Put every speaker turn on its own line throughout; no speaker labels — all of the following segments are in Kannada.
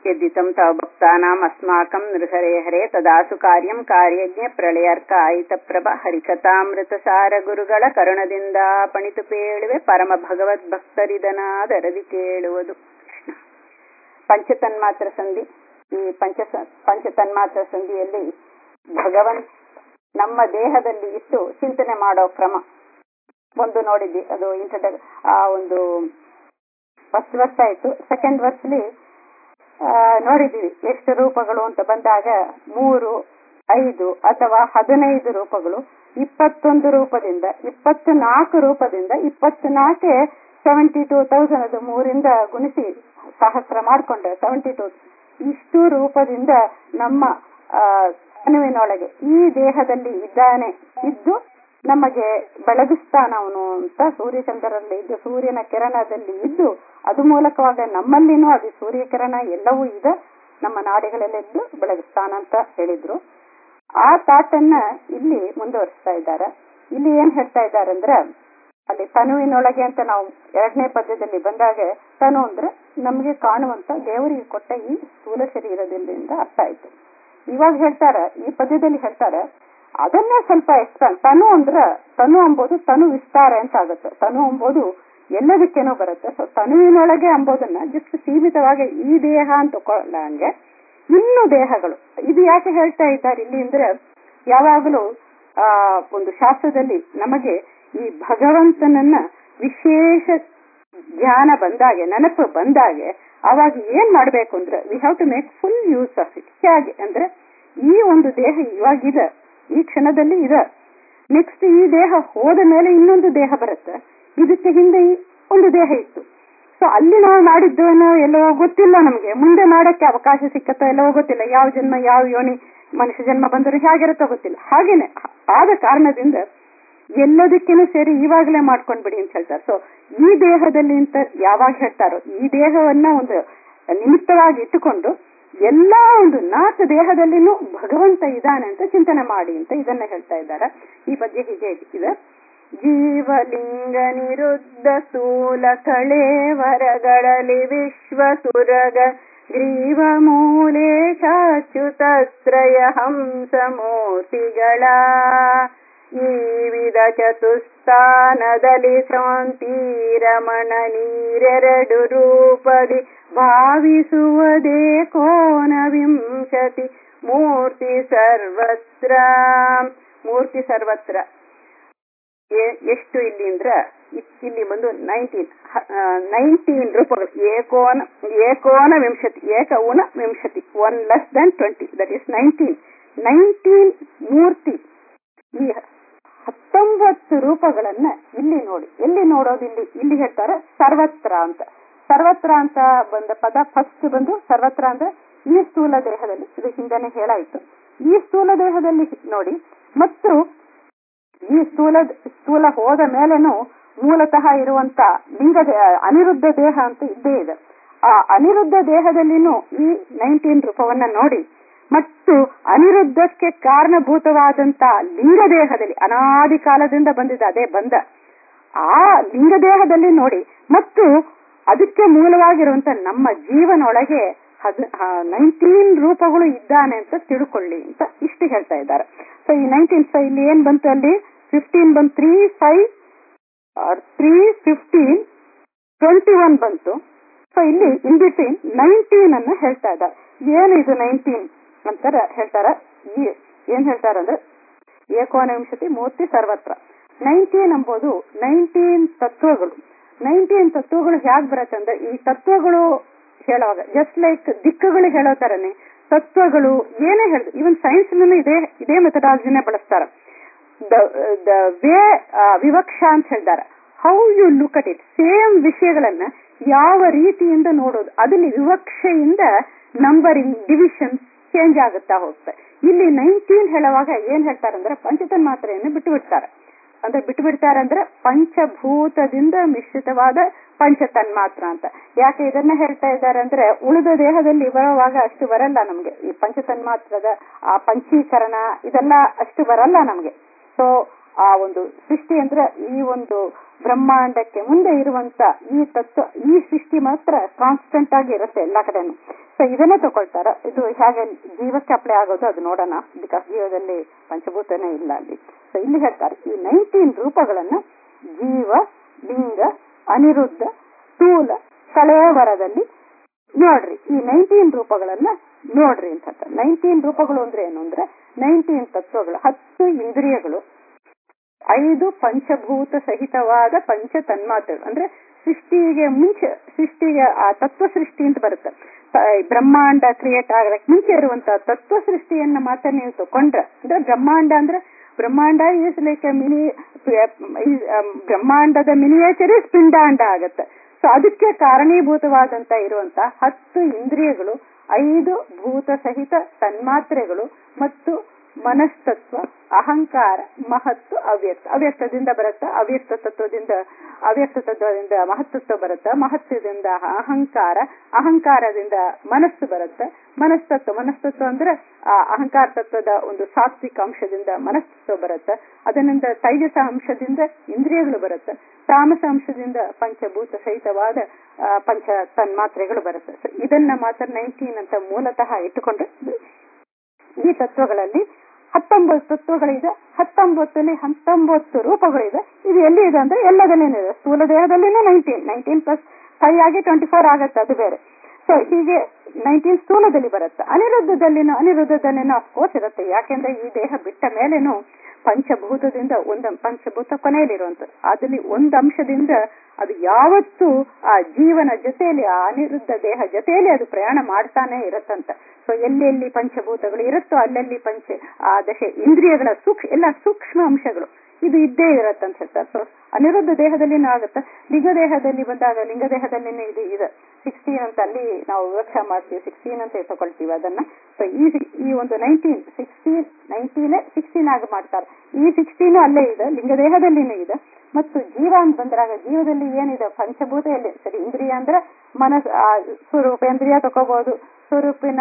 यद्दितं तव भक्तानाम् अस्माकं नृहरे हरे तदासु कार्यं ಕಾರ್ಯಜ್ಞ ಪ್ರಳಯರ್ಕ ಆಯಿತಪ್ರಭ ಹರಿಕಥಾಮೃತಸಾರ ಗುರುಗಳ ಕರುಣದಿಂದ ಪಣಿತು ಪೇಳುವೆ ಪರಮ ಭಗವದ್ ಭಕ್ತರಿದನಾದರದಿ ಕೇಳುವುದು ಕೃಷ್ಣ ಪಂಚತನ್ಮಾತ್ರ ಸಂಧಿ ಈ ಪಂಚ ಪಂಚತನ್ಮಾತ್ರ ಸಂಧಿಯಲ್ಲಿ ಭಗವನ್ ನಮ್ಮ ದೇಹದಲ್ಲಿ ಇಟ್ಟು ಚಿಂತನೆ ಮಾಡೋ ಕ್ರಮ ಒಂದು ನೋಡಿದ್ವಿ ಅದು ಇಂಟ್ರಡ ಆ ಒಂದು ಫಸ್ಟ್ ವರ್ಷ ಆಯ್ತು ಸೆಕೆಂಡ್ ವರ್ಷಲಿ ನೋಡಿದೀವಿ ಎಷ್ಟು ರೂಪಗಳು ಅಂತ ಬಂದಾಗ ಮೂರು ಐದು ಅಥವಾ ಹದಿನೈದು ರೂಪಗಳು ಇಪ್ಪತ್ತೊಂದು ರೂಪದಿಂದ ಇಪ್ಪತ್ತು ನಾಲ್ಕು ರೂಪದಿಂದ ಇಪ್ಪತ್ತು ನಾಲ್ಕೆ ಸೆವೆಂಟಿ ಟೂ ತೌಸಂಡ್ ಅದು ಮೂರಿಂದ ಗುಣಿಸಿ ಸಹಸ್ರ ಮಾಡ್ಕೊಂಡ್ರೆ ಸೆವೆಂಟಿ ಟೂ ಇಷ್ಟು ರೂಪದಿಂದ ನಮ್ಮ ಅಣುವಿನೊಳಗೆ ಈ ದೇಹದಲ್ಲಿ ಇದ್ದಾನೆ ಇದ್ದು ನಮಗೆ ಬೆಳಗಿಸ್ತಾನ ಅವನು ಅಂತ ಸೂರ್ಯಚಂದ್ರರಲ್ಲಿ ಇದ್ದು ಸೂರ್ಯನ ಕಿರಣದಲ್ಲಿ ಇದ್ದು ಅದು ಮೂಲಕವಾಗ ನಮ್ಮಲ್ಲಿನೂ ಅದು ಸೂರ್ಯ ಕಿರಣ ಎಲ್ಲವೂ ಇದೆ ನಮ್ಮ ನಾಡಿಗಳಲ್ಲಿದ್ದು ಬೆಳಗಿಸ್ತಾನ ಅಂತ ಹೇಳಿದ್ರು ಆ ತಾಟನ್ನ ಇಲ್ಲಿ ಮುಂದುವರಿಸ್ತಾ ಇದ್ದಾರೆ ಇಲ್ಲಿ ಏನ್ ಹೇಳ್ತಾ ಇದ್ದಾರೆ ಅಂದ್ರೆ ಅಲ್ಲಿ ತನುವಿನೊಳಗೆ ಅಂತ ನಾವು ಎರಡನೇ ಪದ್ಯದಲ್ಲಿ ಬಂದಾಗ ತನು ಅಂದ್ರೆ ನಮಗೆ ಕಾಣುವಂತ ದೇವರಿಗೆ ಕೊಟ್ಟ ಈ ಸ್ಥೂಲ ಶರೀರದಿಂದ ಅರ್ಥ ಆಯ್ತು ಇವಾಗ ಹೇಳ್ತಾರ ಈ ಪದ್ಯದಲ್ಲಿ ಹೇಳ್ತಾರೆ ಅದನ್ನೇ ಸ್ವಲ್ಪ ಎಕ್ಸ್ಪ್ಯಾನ್ ತನು ಅಂದ್ರ ತನು ಅಂಬೋದು ತನು ವಿಸ್ತಾರ ಅಂತ ಆಗುತ್ತೆ ತನು ಅಂಬೋದು ಎಲ್ಲದಕ್ಕೇನೋ ಬರುತ್ತೆ ಸೊ ತನುವಿನೊಳಗೆ ಅಂಬೋದನ್ನ ಜಸ್ಟ್ ಸೀಮಿತವಾಗಿ ಈ ದೇಹ ಅಂತ ಹಂಗೆ ಇನ್ನು ದೇಹಗಳು ಇದು ಯಾಕೆ ಹೇಳ್ತಾ ಇದ್ದಾರೆ ಇಲ್ಲಿ ಅಂದ್ರೆ ಯಾವಾಗಲೂ ಆ ಒಂದು ಶಾಸ್ತ್ರದಲ್ಲಿ ನಮಗೆ ಈ ಭಗವಂತನನ್ನ ವಿಶೇಷ ಜ್ಞಾನ ಬಂದಾಗೆ ನೆನಪು ಬಂದಾಗೆ ಅವಾಗ ಏನ್ ಮಾಡ್ಬೇಕು ಅಂದ್ರೆ we have to make full use of it ಹೇಗೆ ಅಂದ್ರೆ ಈ ಒಂದು ದೇಹ ಇವಾಗಿದೆ ಈ ಕ್ಷಣದಲ್ಲಿ ಇದೆ ನೆಕ್ಸ್ಟ್ ಈ ದೇಹ ಹೋದ ಮೇಲೆ ಇನ್ನೊಂದು ದೇಹ ಬರುತ್ತೆ ಇದಕ್ಕೆ ಹಿಂದೆ ಒಂದು ದೇಹ ಇತ್ತು ಸೊ ಅಲ್ಲಿ ನಾವು ಮಾಡಿದ್ದೇನೋ ಎಲ್ಲೋ ಗೊತ್ತಿಲ್ಲ ನಮಗೆ ಮುಂದೆ ಮಾಡಕ್ಕೆ ಅವಕಾಶ ಸಿಕ್ಕತ್ತೋ ಎಲ್ಲವೋ ಗೊತ್ತಿಲ್ಲ ಯಾವ ಜನ್ಮ ಯಾವ ಯೋನಿ ಮನುಷ್ಯ ಜನ್ಮ ಬಂದರೂ ಹೇಗಿರುತ್ತೋ ಗೊತ್ತಿಲ್ಲ ಹಾಗೇನೆ ಆದ ಕಾರಣದಿಂದ ಎಲ್ಲದಕ್ಕೇನು ಸೇರಿ ಇವಾಗಲೇ ಮಾಡ್ಕೊಂಡ್ಬಿಡಿ ಅಂತ ಹೇಳ್ತಾರೆ ಸೊ ಈ ದೇಹದಲ್ಲಿ ಅಂತ ಯಾವಾಗ ಹೇಳ್ತಾರೋ ಈ ದೇಹವನ್ನ ಒಂದು ನಿಮಿತ್ತವಾಗಿ ಇಟ್ಟುಕೊಂಡು ಎಲ್ಲಾ ಒಂದು ನಾಲ್ಕು ದೇಹದಲ್ಲಿನೂ ಭಗವಂತ ಇದ್ದಾನೆ ಅಂತ ಚಿಂತನೆ ಮಾಡಿ ಅಂತ ಇದನ್ನ ಹೇಳ್ತಾ ಇದ್ದಾರೆ ಈ ಬಗ್ಗೆ ಹೀಗೆ ಇದೆ ಜೀವಲಿಂಗ ನಿರುದ್ಧ ಸ್ಥೂಲ ಕಳೇವರಗಳಲ್ಲಿ ವಿಶ್ವ ಸುರಗ ಗ್ರೀವ ಮೂಲೇಶಾಚ್ಯುತತ್ರಯ ಹಂಸ ಮೂರ್ತಿಗಳ ಈ ವಿಧ ಚತುಸ್ಥಾನದಲ್ಲಿ ಶಾಂತಿರಮಣ ನೀರೆರಡು ರೂಪದಿ ಭಾವಿಸುವುದೇ ಕೋನ ವಿಂಶತಿ ಮೂರ್ತಿ ಸರ್ವತ್ರ ಮೂರ್ತಿ ಸರ್ವತ್ರ ಎಷ್ಟು ಇಲ್ಲಿ ಅಂದ್ರ ಇಲ್ಲಿ ಬಂದು ನೈನ್ಟೀನ್ ನೈನ್ಟೀನ್ ರೂಪಗಳು ಏಕೋನ ಏಕೋನ ವಿಂಶತಿ ಏಕೌನ ವಿಂಶತಿ one less than twenty that is nineteen nineteen ಮೂರ್ತಿ ಈ ಹತ್ತೊಂಬತ್ತು ರೂಪಗಳನ್ನ ಇಲ್ಲಿ ನೋಡಿ ಎಲ್ಲಿ ನೋಡೋದು ಇಲ್ಲಿ ಇಲ್ಲಿ ಹೇಳ್ತಾರೆ ಸರ್ವತ್ರ ಅಂತ ಸರ್ವತ್ರ ಅಂತ ಬಂದ ಪದ ಫಸ್ಟ್ ಬಂದು ಸರ್ವತ್ರ ಅಂದ್ರೆ ಈ ಸ್ಥೂಲ ದೇಹದಲ್ಲಿ ಇದು ಹಿಂದೆನೆ ಹೇಳಾಯ್ತು ಈ ಸ್ಥೂಲ ದೇಹದಲ್ಲಿ ನೋಡಿ ಮತ್ತು ಈ ಸ್ಥೂಲ ಸ್ಥೂಲ ಹೋದ ಮೇಲೇನು ಮೂಲತಃ ಇರುವಂತ ಲಿಂಗ ಅನಿರುದ್ಧ ದೇಹ ಅಂತ ಇದ್ದೇ ಇದೆ ಆ ಅನಿರುದ್ಧ ದೇಹದಲ್ಲಿನೂ ಈ ನೈನ್ಟೀನ್ ರೂಪವನ್ನ ನೋಡಿ ಮತ್ತು ಅನಿರುದ್ಧಕ್ಕೆ ಕಾರಣಭೂತವಾದಂತ ಲಿಂಗ ದೇಹದಲ್ಲಿ ಅನಾದಿ ಕಾಲದಿಂದ ಬಂದಿದೆ ಅದೇ ಬಂದ ಆ ಲಿಂಗ ದೇಹದಲ್ಲಿ ನೋಡಿ ಮತ್ತು ಅದಕ್ಕೆ ಮೂಲವಾಗಿರುವಂತ ನಮ್ಮ ಜೀವನೊಳಗೆ ಹದ್ ನೈನ್ಟೀನ್ ರೂಪಗಳು ಇದ್ದಾನೆ ಅಂತ ತಿಳ್ಕೊಳ್ಳಿ ಅಂತ ಇಷ್ಟು ಹೇಳ್ತಾ ಇದ್ದಾರೆ ಸೊ ಈ ನೈನ್ಟೀನ್ ಸೊ ಇಲ್ಲಿ ಏನ್ ಬಂತು ಅಲ್ಲಿ ಫಿಫ್ಟೀನ್ ಬಂತು three five three fifteen twenty one ಬಂತು ಸೊ ಇಲ್ಲಿ ಇನ್ ಬಿಟ್ವೀನ್ ನೈನ್ಟೀನ್ ಅನ್ನ ಹೇಳ್ತಾ ಇದ್ದಾರೆ ಏನು ಇದು ನೈನ್ಟೀನ್ ಅಂತಾರ ಹೇಳ್ತಾರ ಈ ಏನ್ ಹೇಳ್ತಾರ ಅಂದ್ರೆ ಏಕೋನವಿಂಶತಿ ಮೂರ್ತಿ ಸರ್ವತ್ರ ನೈನ್ಟೀನ್ ಎಂಬುದು ನೈನ್ಟೀನ್ ತತ್ವಗಳು ನೈನ್ಟೀನ್ ತತ್ವಗಳು ಹೇಗ್ ಬರತ್ತೆ ಅಂದ್ರೆ ಈ ತತ್ವಗಳು ಹೇಳುವಾಗ ಜಸ್ಟ್ ಲೈಕ್ ದಿಕ್ಕುಗಳು ಹೇಳೋ ತರನೇ ತತ್ವಗಳು ಏನೇ ಹೇಳಿದ್ರು ಇವನ್ ಸೈನ್ಸ್ ಇದೇ ಇದೇ ಮೆಥಡಾಲಜಿನೇ ಬಳಸ್ತಾರ ದ ವೇ ವಿವಕ್ಷ ಅಂತ ಹೇಳ್ತಾರೆ how you look at it same ವಿಷಯಗಳನ್ನ ಯಾವ ರೀತಿಯಿಂದ ನೋಡೋದು ಅದಲ್ಲಿ ವಿವಕ್ಷೆಯಿಂದ ನಂಬರಿಂಗ್ ಡಿವಿಷನ್ ಚೇಂಜ್ ಆಗುತ್ತಾ ಹೋಗುತ್ತೆ ಇಲ್ಲಿ ನೈನ್ಟೀನ್ ಹೇಳುವಾಗ ಏನ್ ಹೇಳ್ತಾರೆ ಅಂದ್ರೆ ಪಂಚತನ್ ಮಾತ್ರೆಯನ್ನು ಬಿಟ್ಟು ಬಿಡ್ತಾರೆ ಅಂದ್ರೆ ಬಿಟ್ಟು ಬಿಡ್ತಾರೆ ಅಂದ್ರೆ ಪಂಚಭೂತದಿಂದ ಮಿಶ್ರಿತವಾದ ಪಂಚತನ್ಮಾತ್ರ ಅಂತ ಯಾಕೆ ಇದನ್ನ ಹೇಳ್ತಾ ಇದ್ದಾರೆ ಅಂದ್ರೆ ಉಳಿದ ದೇಹದಲ್ಲಿ ಬರುವಾಗ ಅಷ್ಟು ಬರಲ್ಲ ನಮ್ಗೆ ಈ ಪಂಚತನ್ಮಾತ್ರದ ಆ ಪಂಚೀಕರಣ ಇದೆಲ್ಲ ಅಷ್ಟು ಬರಲ್ಲ ನಮ್ಗೆ ಸೊ
ಆ ಒಂದು ಸೃಷ್ಟಿ ಅಂದ್ರೆ ಈ ಒಂದು ಬ್ರಹ್ಮಾಂಡಕ್ಕೆ ಮುಂದೆ ಇರುವಂತ ಈ ತತ್ವ ಈ ಸೃಷ್ಟಿ ಮಾತ್ರ ಕಾನ್ಸ್ಟೆಂಟ್ ಆಗಿ ಇರುತ್ತೆ ಎಲ್ಲಾ ಕಡೆನು ಸೊ ಇದನ್ನೇ ತಗೊಳ್ತಾರ ಇದು ಹೇಗೆ ಜೀವಕ್ಕೆ ಅಪ್ಲೈ ಆಗೋದು ಅದು ನೋಡೋಣ ಬಿಕಾಸ್ ಜೀವದಲ್ಲಿ ಪಂಚಭೂತನೇ ಇಲ್ಲ ಅಲ್ಲಿ ಸೊ ಇಲ್ಲಿ ಹೇಳ್ತಾರೆ ಈ ನೈನ್ಟೀನ್ ರೂಪಗಳನ್ನ ಜೀವ ಲಿಂಗ ಅನಿರುದ್ಧ ಸ್ಥೂಲ ಕಳೆಯವರದಲ್ಲಿ ನೋಡ್ರಿ ಈ ನೈನ್ಟೀನ್ ರೂಪಗಳನ್ನ ನೋಡ್ರಿ ಅಂತ ಹೇಳ್ತಾರೆ ನೈನ್ಟೀನ್ ರೂಪಗಳು ಅಂದ್ರೆ ಏನು ಅಂದ್ರೆ ನೈನ್ಟೀನ್ ತತ್ವಗಳು ಹತ್ತು ಇಂದ್ರಿಯಗಳು ಐದು ಪಂಚಭೂತ ಸಹಿತವಾದ ಪಂಚ ತನ್ಮಾತ್ರೆಗಳು ಅಂದ್ರೆ ಸೃಷ್ಟಿಗೆ ಮುಂಚೆ ಸೃಷ್ಟಿಗೆ ಆ ತತ್ವ ಸೃಷ್ಟಿ ಅಂತ ಬರುತ್ತೆ ಬ್ರಹ್ಮಾಂಡ ಕ್ರಿಯೇಟ್ ಆಗಕ್ಕೆ ಮುಂಚೆ ಇರುವಂತಹ ತತ್ವ ಸೃಷ್ಟಿಯನ್ನ ಮಾತ್ರ ನೀವು ತಕೊಂಡ್ರೆ ಅಂದ್ರೆ ಬ್ರಹ್ಮಾಂಡ ಅಂದ್ರೆ ಬ್ರಹ್ಮಾಂಡ ಈಸ್ ಲೈಕ್ ಮಿನಿ ಬ್ರಹ್ಮಾಂಡದ ಮಿನಿಯೇಚರ್ ಇಸ್ ಪಿಂಡಾಂಡ ಆಗತ್ತೆ ಸೊ ಅದಕ್ಕೆ ಕಾರಣೀಭೂತವಾದಂತ ಇರುವಂತ ಹತ್ತು ಇಂದ್ರಿಯಗಳು ಐದು ಭೂತ ಸಹಿತ ತನ್ಮಾತ್ರೆಗಳು ಮತ್ತು ಮನಸ್ತತ್ವ ಅಹಂಕಾರ ಮಹತ್ವ ಅವ್ಯಕ್ತ ಅವ್ಯಕ್ತದಿಂದ ಬರುತ್ತ ಅವ್ಯಕ್ತ ತತ್ವದಿಂದ ಅವ್ಯಕ್ತ ತತ್ವದಿಂದ ಮಹತ್ತತ್ವ ಬರುತ್ತೆ ಮಹತ್ವದಿಂದ ಅಹಂಕಾರ ಅಹಂಕಾರದಿಂದ ಮನಸ್ಸು ಬರುತ್ತೆ ಮನಸ್ತತ್ವ ಮನಸ್ತತ್ವ ಅಂದ್ರೆ ಆ ಅಹಂಕಾರ ತತ್ವದ ಒಂದು ಸಾತ್ವಿಕ ಅಂಶದಿಂದ ಮನಸ್ತತ್ವ ಬರುತ್ತೆ ಅದರಿಂದ ತೈಜಸ ಅಂಶದಿಂದ ಇಂದ್ರಿಯಗಳು ಬರುತ್ತೆ ತಾಮಸ ಅಂಶದಿಂದ ಪಂಚಭೂತ ಸಹಿತವಾದ ಪಂಚ ತನ್ಮಾತ್ರೆಗಳು ಬರುತ್ತೆ ಇದನ್ನ ಮಾತ್ರ ನೈನ್ಟೀನ್ ಅಂತ ಮೂಲತಃ ಇಟ್ಟುಕೊಂಡ್ರೆ ಈ ತತ್ವಗಳಲ್ಲಿ ಹತ್ತೊಂಬತ್ತು ತತ್ವಗಳಿದೆ ಹತ್ತೊಂಬತ್ತಲ್ಲಿ ಹತ್ತೊಂಬತ್ತು ರೂಪಗಳಿದೆ ಇದು ಎಲ್ಲಿ ಇದೆ ಅಂದ್ರೆ ಎಲ್ಲದಲ್ಲೇನೆ ಇದೆ ಸ್ಥೂಲ ದೇಹದಲ್ಲಿನೇ ನೈನ್ಟೀನ್ ನೈನ್ಟೀನ್ ಪ್ಲಸ್ ಫೈವ್ ಆಗಿ ಟ್ವೆಂಟಿ ಫೋರ್ ಆಗತ್ತೆ ಅದು ಬೇರೆ ಸೊ ಹೀಗೆ ನೈನ್ಟೀನ್ ಸ್ಥೂಲದಲ್ಲಿ ಬರುತ್ತೆ ಅನಿರುದ್ಧದಲ್ಲಿನೂ ಅನಿರುದ್ಧದಲ್ಲಿನೂ ಅಫ್ಕೋರ್ಸ್ ಇರುತ್ತೆ ಯಾಕೆಂದ್ರೆ ಈ ದೇಹ ಬಿಟ್ಟ ಮೇಲೇನು ಪಂಚಭೂತದಿಂದ ಒಂದು ಪಂಚಭೂತ ಕೊನೆಯಲ್ಲಿರುವಂತ ಅದಲ್ಲಿ ಒಂದು ಅಂಶದಿಂದ ಅದು ಯಾವತ್ತೂ ಆ ಜೀವನ ಜೊತೆಯಲ್ಲಿ ಆ ಅನಿರುದ್ಧ ದೇಹ ಜೊತೆಯಲ್ಲಿ ಅದು ಪ್ರಯಾಣ ಮಾಡ್ತಾನೆ ಇರತ್ತಂತ ಸೊ ಎಲ್ಲೆಲ್ಲಿ ಪಂಚಭೂತಗಳು ಇರುತ್ತೋ ಅಲ್ಲಲ್ಲಿ ಪಂಚ ಆ ದಶ ಇಂದ್ರಿಯಗಳ ಸೂಕ್ಷ್ಮ ಎಲ್ಲ ಸೂಕ್ಷ್ಮ ಅಂಶಗಳು ಇದು ಇದ್ದೇ ಇರತ್ತಂತ ಹೇಳ್ತಾರೆ ಸೊ ಅನಿರುದ್ಧ ದೇಹದಲ್ಲಿನೂ ಆಗುತ್ತೆ ಲಿಂಗ ದೇಹದಲ್ಲಿ ಬಂದಾಗ ಲಿಂಗ ದೇಹದಲ್ಲಿನೂ ಇದು ಇದೆ ಸಿಕ್ಸ್ಟೀನ್ ಅಂತ ಅಲ್ಲಿ ನಾವು ವಿವಕ್ಷ ಮಾಡ್ತೀವಿ ಸಿಕ್ಸ್ಟೀನ್ ಅಂತ ತಗೊಳ್ತೀವಿ ಅದನ್ನ ಸೊ ಈ ಈ ಒಂದು ನೈನ್ಟೀನ್ ಸಿಕ್ಸ್ಟೀನ್ ನೈನ್ಟೀನ್ ಸಿಕ್ಸ್ಟೀನ್ ಆಗಿ ಮಾಡ್ತಾರೆ ಈ ಸಿಕ್ಸ್ಟೀನ್ ಅಲ್ಲೇ ಇದೆ ಲಿಂಗ ದೇಹದಲ್ಲಿನೂ ಇದೆ ಮತ್ತು ಜೀವ ಅಂತ ಬಂದಾಗ ಜೀವದಲ್ಲಿ ಏನಿದೆ ಪಂಚಭೂತ ಎಲ್ಲಿ ಸರಿ ಇಂದ್ರಿಯ ಅಂದ್ರೆ ಮನಸ್ ಸ್ವರೂಪೇಂದ್ರಿಯ ತಗೋಬಹುದು ಸ್ವರೂಪಿನ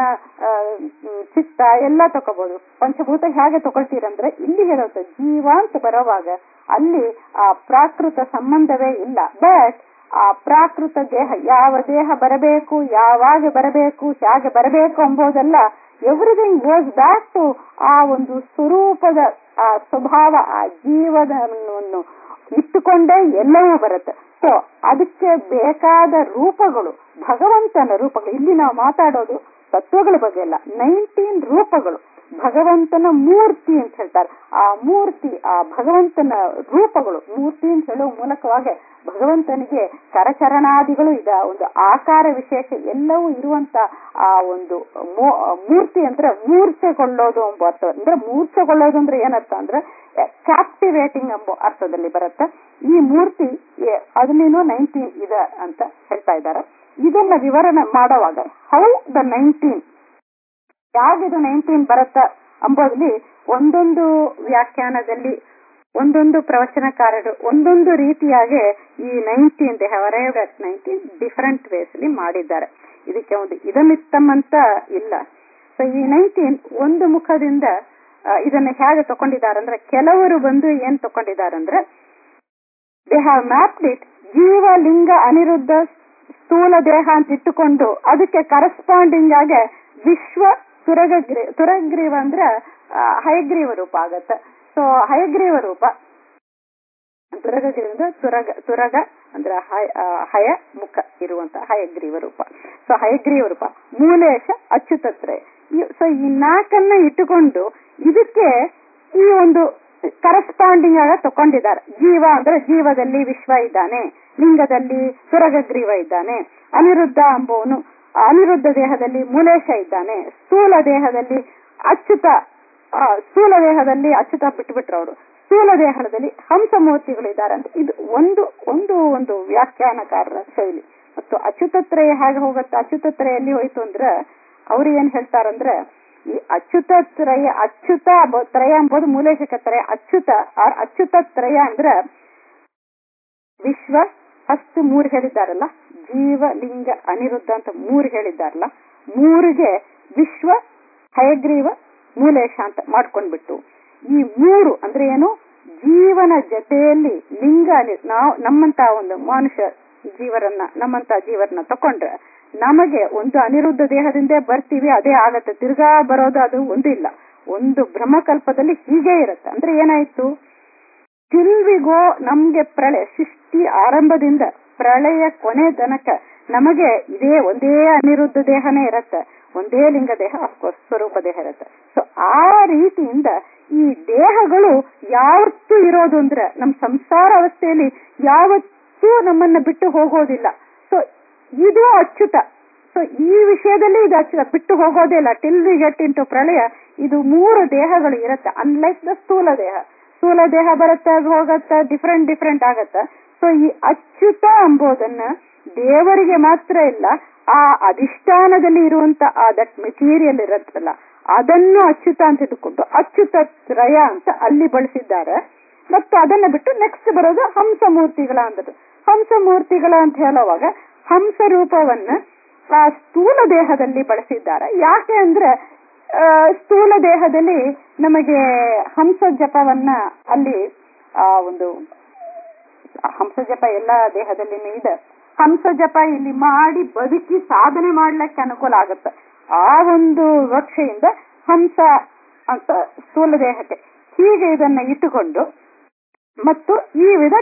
ಚಿತ್ತ ಎಲ್ಲ ತಗೋಬಹುದು ಪಂಚಭೂತ ಹೇಗೆ ತಗೊಳ್ತೀರಂದ್ರೆ ಇಲ್ಲಿ ಹೇಳುತ್ತೆ ಜೀವ ಅಂತ ಬರೋವಾಗ ಅಲ್ಲಿ ಆ ಪ್ರಾಕೃತ ಸಂಬಂಧವೇ ಇಲ್ಲ ಬಟ್ ಆ ಪ್ರಾಕೃತ ದೇಹ ಯಾವ ದೇಹ ಬರಬೇಕು ಯಾವಾಗ ಬರಬೇಕು ಹೇಗೆ ಬರಬೇಕು ಎಂಬುದೆಲ್ಲ ಎವ್ರಿಥಿಂಗ್ ಗೋಸ್ ಬ್ಯಾಕ್ ಟು ಆ ಒಂದು ಸ್ವರೂಪದ ಆ ಸ್ವಭಾವ ಆ ಜೀವನವನ್ನು ಇಟ್ಟುಕೊಂಡೇ ಎಲ್ಲವೂ ಬರುತ್ತೆ ಸೊ ಅದಕ್ಕೆ ಬೇಕಾದ ರೂಪಗಳು ಭಗವಂತನ ರೂಪಗಳು ಇಲ್ಲಿ ನಾವು ಮಾತಾಡೋದು ತತ್ವಗಳ ಬಗ್ಗೆ ಅಲ್ಲ ನೈನ್ಟೀನ್ ರೂಪಗಳು ಭಗವಂತನ ಮೂರ್ತಿ ಅಂತ ಹೇಳ್ತಾರೆ ಆ ಮೂರ್ತಿ ಆ ಭಗವಂತನ ರೂಪಗಳು ಮೂರ್ತಿ ಅಂತ ಹೇಳುವ ಮೂಲಕವಾಗಿ ಭಗವಂತನಿಗೆ ಕರಚರಣಾದಿಗಳು ಇದೆ ಒಂದು ಆಕಾರ ವಿಶೇಷ ಎಲ್ಲವೂ ಇರುವಂತ ಆ ಒಂದು ಮೂರ್ತಿ ಅಂದ್ರೆ ಮೂರ್ಛೆಗೊಳ್ಳೋದು ಎಂಬ ಅರ್ಥ ಅಂದ್ರೆ ಮೂರ್ಛೆಗೊಳ್ಳೋದು ಅಂದ್ರೆ ಏನರ್ಥ ಅಂದ್ರೆ ಕ್ಯಾಪ್ಟಿವೇಟಿಂಗ್ ಎಂಬ ಅರ್ಥದಲ್ಲಿ ಬರುತ್ತೆ ಈ ಮೂರ್ತಿ ಅದನ್ನೇನು ನೈನ್ಟೀನ್ ಇದೆ ಅಂತ ಹೇಳ್ತಾ ಇದ್ದಾರೆ ಇದನ್ನ ವಿವರಣೆ ಮಾಡುವಾಗ ಹೌ ದ ನೈನ್ಟೀನ್ ಯಾವ್ದು ನೈನ್ಟೀನ್ ಬರುತ್ತ ಅಂಬೋದ್ರಲ್ಲಿ ಒಂದೊಂದು ವ್ಯಾಖ್ಯಾನದಲ್ಲಿ ಒಂದೊಂದು ಪ್ರವಚನಕಾರರು ಒಂದೊಂದು ರೀತಿಯಾಗಿ ಈ nineteen they have arrived at nineteen different ways ಅಲ್ಲಿ ಮಾಡಿದ್ದಾರೆ ಇದಕ್ಕೆ ಒಂದು ಇದಮಿತ್ತಮ್ ಅಂತ ಇಲ್ಲ ಸೊ ಈ ನೈನ್ಟೀನ್ ಒಂದು ಮುಖದಿಂದ ಇದನ್ನ ಹೇಗೆ ತಕೊಂಡಿದ್ದಾರೆ ಅಂದ್ರೆ ಕೆಲವರು ಬಂದು ಏನ್ ತಕೊಂಡಿದ್ದಾರೆ ದೇ ಹ್ಯಾವ್ ಮ್ಯಾಪ್ಡ್ ಇಟ್ ಜೀವ ಲಿಂಗ ಅನಿರುದ್ಧ ಸ್ಥೂಲ ದೇಹ ಅಂತ ಇಟ್ಟುಕೊಂಡು ಅದಕ್ಕೆ ಕರೆಸ್ಪಾಂಡಿಂಗ್ ಆಗಿ ವಿಶ್ವ ತುರಗಗ್ರಿ ತುರಗ್ರೀವ ಅಂದ್ರೆ ಹಯಗ್ರೀವ ರೂಪ ಆಗತ್ತೆ ಸೊ ಹಯಗ್ರೀವ ರೂಪ ತುರಗಗ್ರೀವ ತುರಗ ತುರಗ ಅಂದ್ರೆ ಹಯ ಮುಖ ಇರುವಂತ ಹಯಗ್ರೀವ ರೂಪ ಸೊ ಹಯಗ್ರೀವ ರೂಪ ಮೂಲೇಶ ಅಚ್ಯುತತ್ರಯ ಸೊ ಈ ನಾಲ್ಕನ್ನ ಇಟ್ಟುಕೊಂಡು ಇದಕ್ಕೆ ಈ ಒಂದು ಕರೆಸ್ಪಾಂಡಿಂಗ್ ಆಗ ತಕೊಂಡಿದ್ದಾರೆ ಜೀವ ಅಂದ್ರೆ ಜೀವದಲ್ಲಿ ವಿಶ್ವ ಇದ್ದಾನೆ ಲಿಂಗದಲ್ಲಿ ಸುರಗಗ್ರೀವ ಇದ್ದಾನೆ ಅನಿರುದ್ಧ ಅಂಬೋನು ಅನಿರುದ್ಧ ದೇಹದಲ್ಲಿ ಮೂಲೇಶ ಇದ್ದಾನೆ ಸ್ಥೂಲ ದೇಹದಲ್ಲಿ ಅಚ್ಯುತ ಸ್ಥೂಲ ದೇಹದಲ್ಲಿ ಅಚ್ಯುತ ಬಿಟ್ಬಿಟ್ರು ಅವರು ಸ್ಥೂಲ ದೇಹದಲ್ಲಿ ಹಂಸಮೂರ್ತಿಗಳು ಇದ್ದಾರೆ ಅಂತ ಇದು ಒಂದು ಒಂದು ಒಂದು ವ್ಯಾಖ್ಯಾನಕಾರರ ಶೈಲಿ ಮತ್ತು ಅಚ್ಯುತತ್ರಯ ಹೇಗೆ ಹೋಗುತ್ತೆ ಅಚ್ಯುತತ್ರಯಲ್ಲಿ ಹೋಯ್ತು ಅಂದ್ರೆ ಅವ್ರು ಏನ್ ಹೇಳ್ತಾರಂದ್ರೆ ಈ ಅಚ್ಯುತ ತ್ರಯ ಅಚ್ಯುತ ತ್ರಯ ಎಂಬುದು ಮೂಲೇಶಕ ತ್ರಯ ಅಚ್ಯುತ ಆರ್ ಅಚ್ಯುತ ತ್ರಯ ಅಂದ್ರ ವಿಶ್ವ ಫಸ್ಟ್ ಮೂರು ಹೇಳಿದ್ದಾರಲ್ಲ ಜೀವ ಲಿಂಗ ಅನಿರುದ್ಧ ಅಂತ ಮೂರು ಹೇಳಿದ್ದಾರಲ್ಲ ಮೂರಿಗೆ ವಿಶ್ವ ಹಯಗ್ರೀವ ಮೂಲೇಶ ಅಂತ ಮಾಡ್ಕೊಂಡ್ಬಿಟ್ಟು ಈ ಮೂರು ಅಂದ್ರೆ ಏನು ಜೀವನ ಜೊತೆಯಲ್ಲಿ ಲಿಂಗ ಅನಿ- ನಾವು ನಮ್ಮಂತ ಒಂದು ಮನುಷ್ಯ ಜೀವರನ್ನ ನಮ್ಮಂತ ಜೀವರನ್ನ ತಕೊಂಡ್ರೆ ನಮಗೆ ಒಂದು ಅನಿರುದ್ಧ ದೇಹದಿಂದ ಬರ್ತೀವಿ ಅದೇ ಆಗತ್ತೆ ತಿರ್ಗಾ ಬರೋದು ಅದು ಒಂದು ಇಲ್ಲ ಒಂದು ಬ್ರಹ್ಮಕಲ್ಪದಲ್ಲಿ ಹೀಗೆ ಇರುತ್ತೆ ಅಂದ್ರೆ ಏನಾಯ್ತು ತಿಲ್ವಿಗೋ ನಮ್ಗೆ ಪ್ರಳಯ ಸೃಷ್ಟಿ ಆರಂಭದಿಂದ ಪ್ರಳಯ ಕೊನೆ ತನಕ ನಮಗೆ ಇದೇ ಒಂದೇ ಅನಿರುದ್ಧ ದೇಹನೇ ಇರತ್ತೆ ಒಂದೇ ಲಿಂಗ ದೇಹ ಅಫ್ಕೋರ್ಸ್ ಸ್ವರೂಪ ದೇಹ ಇರುತ್ತೆ ಸೊ ಆ ರೀತಿಯಿಂದ ಈ ದೇಹಗಳು ಯಾವತ್ತೂ ಇರೋದು ಅಂದ್ರೆ ನಮ್ಮ ಸಂಸಾರ ಅವಸ್ಥೆಯಲ್ಲಿ ಯಾವತ್ತೂ ನಮ್ಮನ್ನ ಬಿಟ್ಟು ಹೋಗೋದಿಲ್ಲ ಸೊ ಇದು ಅಚ್ಯುತ ಸೊ ಈ ವಿಷಯದಲ್ಲಿ ಇದು ಅಚ್ಯುತ ಬಿಟ್ಟು ಹೋಗೋದೇ ಇಲ್ಲ ಟಿಲ್ ವಿ ಗೆಟ್ ಇಂಟು ಪ್ರಳಯ ಇದು ಮೂರು ದೇಹಗಳು ಇರುತ್ತೆ ಅನ್ಲೈಕ್ ದ ಸ್ಥೂಲ ದೇಹ ಸ್ಥೂಲ ದೇಹ ಬರುತ್ತೆ ಅದು ಹೋಗತ್ತೆ ಡಿಫ್ರೆಂಟ್ ಡಿಫ್ರೆಂಟ್ ಆಗತ್ತೆ ಸೊ ಈ ಅಚ್ಯುತ ಎಂಬುದನ್ನ ದೇವರಿಗೆ ಮಾತ್ರ ಇಲ್ಲ ಆ ಅಧಿಷ್ಠಾನದಲ್ಲಿ ಇರುವಂತ ಆ ದಟ್ ಮೆಟೀರಿಯಲ್ ಇರುತ್ತಲ್ಲ ಅದನ್ನು ಅಚ್ಯುತ ಅಂತ ಇಟ್ಟುಕೊಂಡು ಅಚ್ಯುತ ತ್ರಯ ಅಂತ ಅಲ್ಲಿ ಬಳಸಿದ್ದಾರೆ ಮತ್ತು ಅದನ್ನ ಬಿಟ್ಟು ನೆಕ್ಸ್ಟ್ ಬರೋದು ಹಂಸ ಮೂರ್ತಿಗಳ ಅಂತ ಹಂಸ ಮೂರ್ತಿಗಳ ಅಂತ ಹೇಳುವಾಗ ಹಂಸ ರೂಪವನ್ನ ಆ ಸ್ಥೂಲ ದೇಹದಲ್ಲಿ ಬಳಸಿದ್ದಾರೆ ಯಾಕೆ ಅಂದ್ರೆ ಆ, ಸ್ಥೂಲ ದೇಹದಲ್ಲಿ ನಮಗೆ ಹಂಸ ಜಪವನ್ನ ಅಲ್ಲಿ ಆ ಒಂದು ಹಂಸ ಜಪ ಎಲ್ಲ ದೇಹದಲ್ಲಿನೂ ಇದೆ ಹಂಸ ಜಪ ಇಲ್ಲಿ ಮಾಡಿ ಬದುಕಿ ಸಾಧನೆ ಮಾಡ್ಲಿಕ್ಕೆ ಅನುಕೂಲ ಆಗುತ್ತೆ ಆ ಒಂದು ವಕ್ಷೆಯಿಂದ ಹಂಸ ಅಂತ ಸ್ಥೂಲ ದೇಹಕ್ಕೆ ಹೀಗೆ ಇದನ್ನ ಇಟ್ಟುಕೊಂಡು ಮತ್ತು ಈ ವಿಧ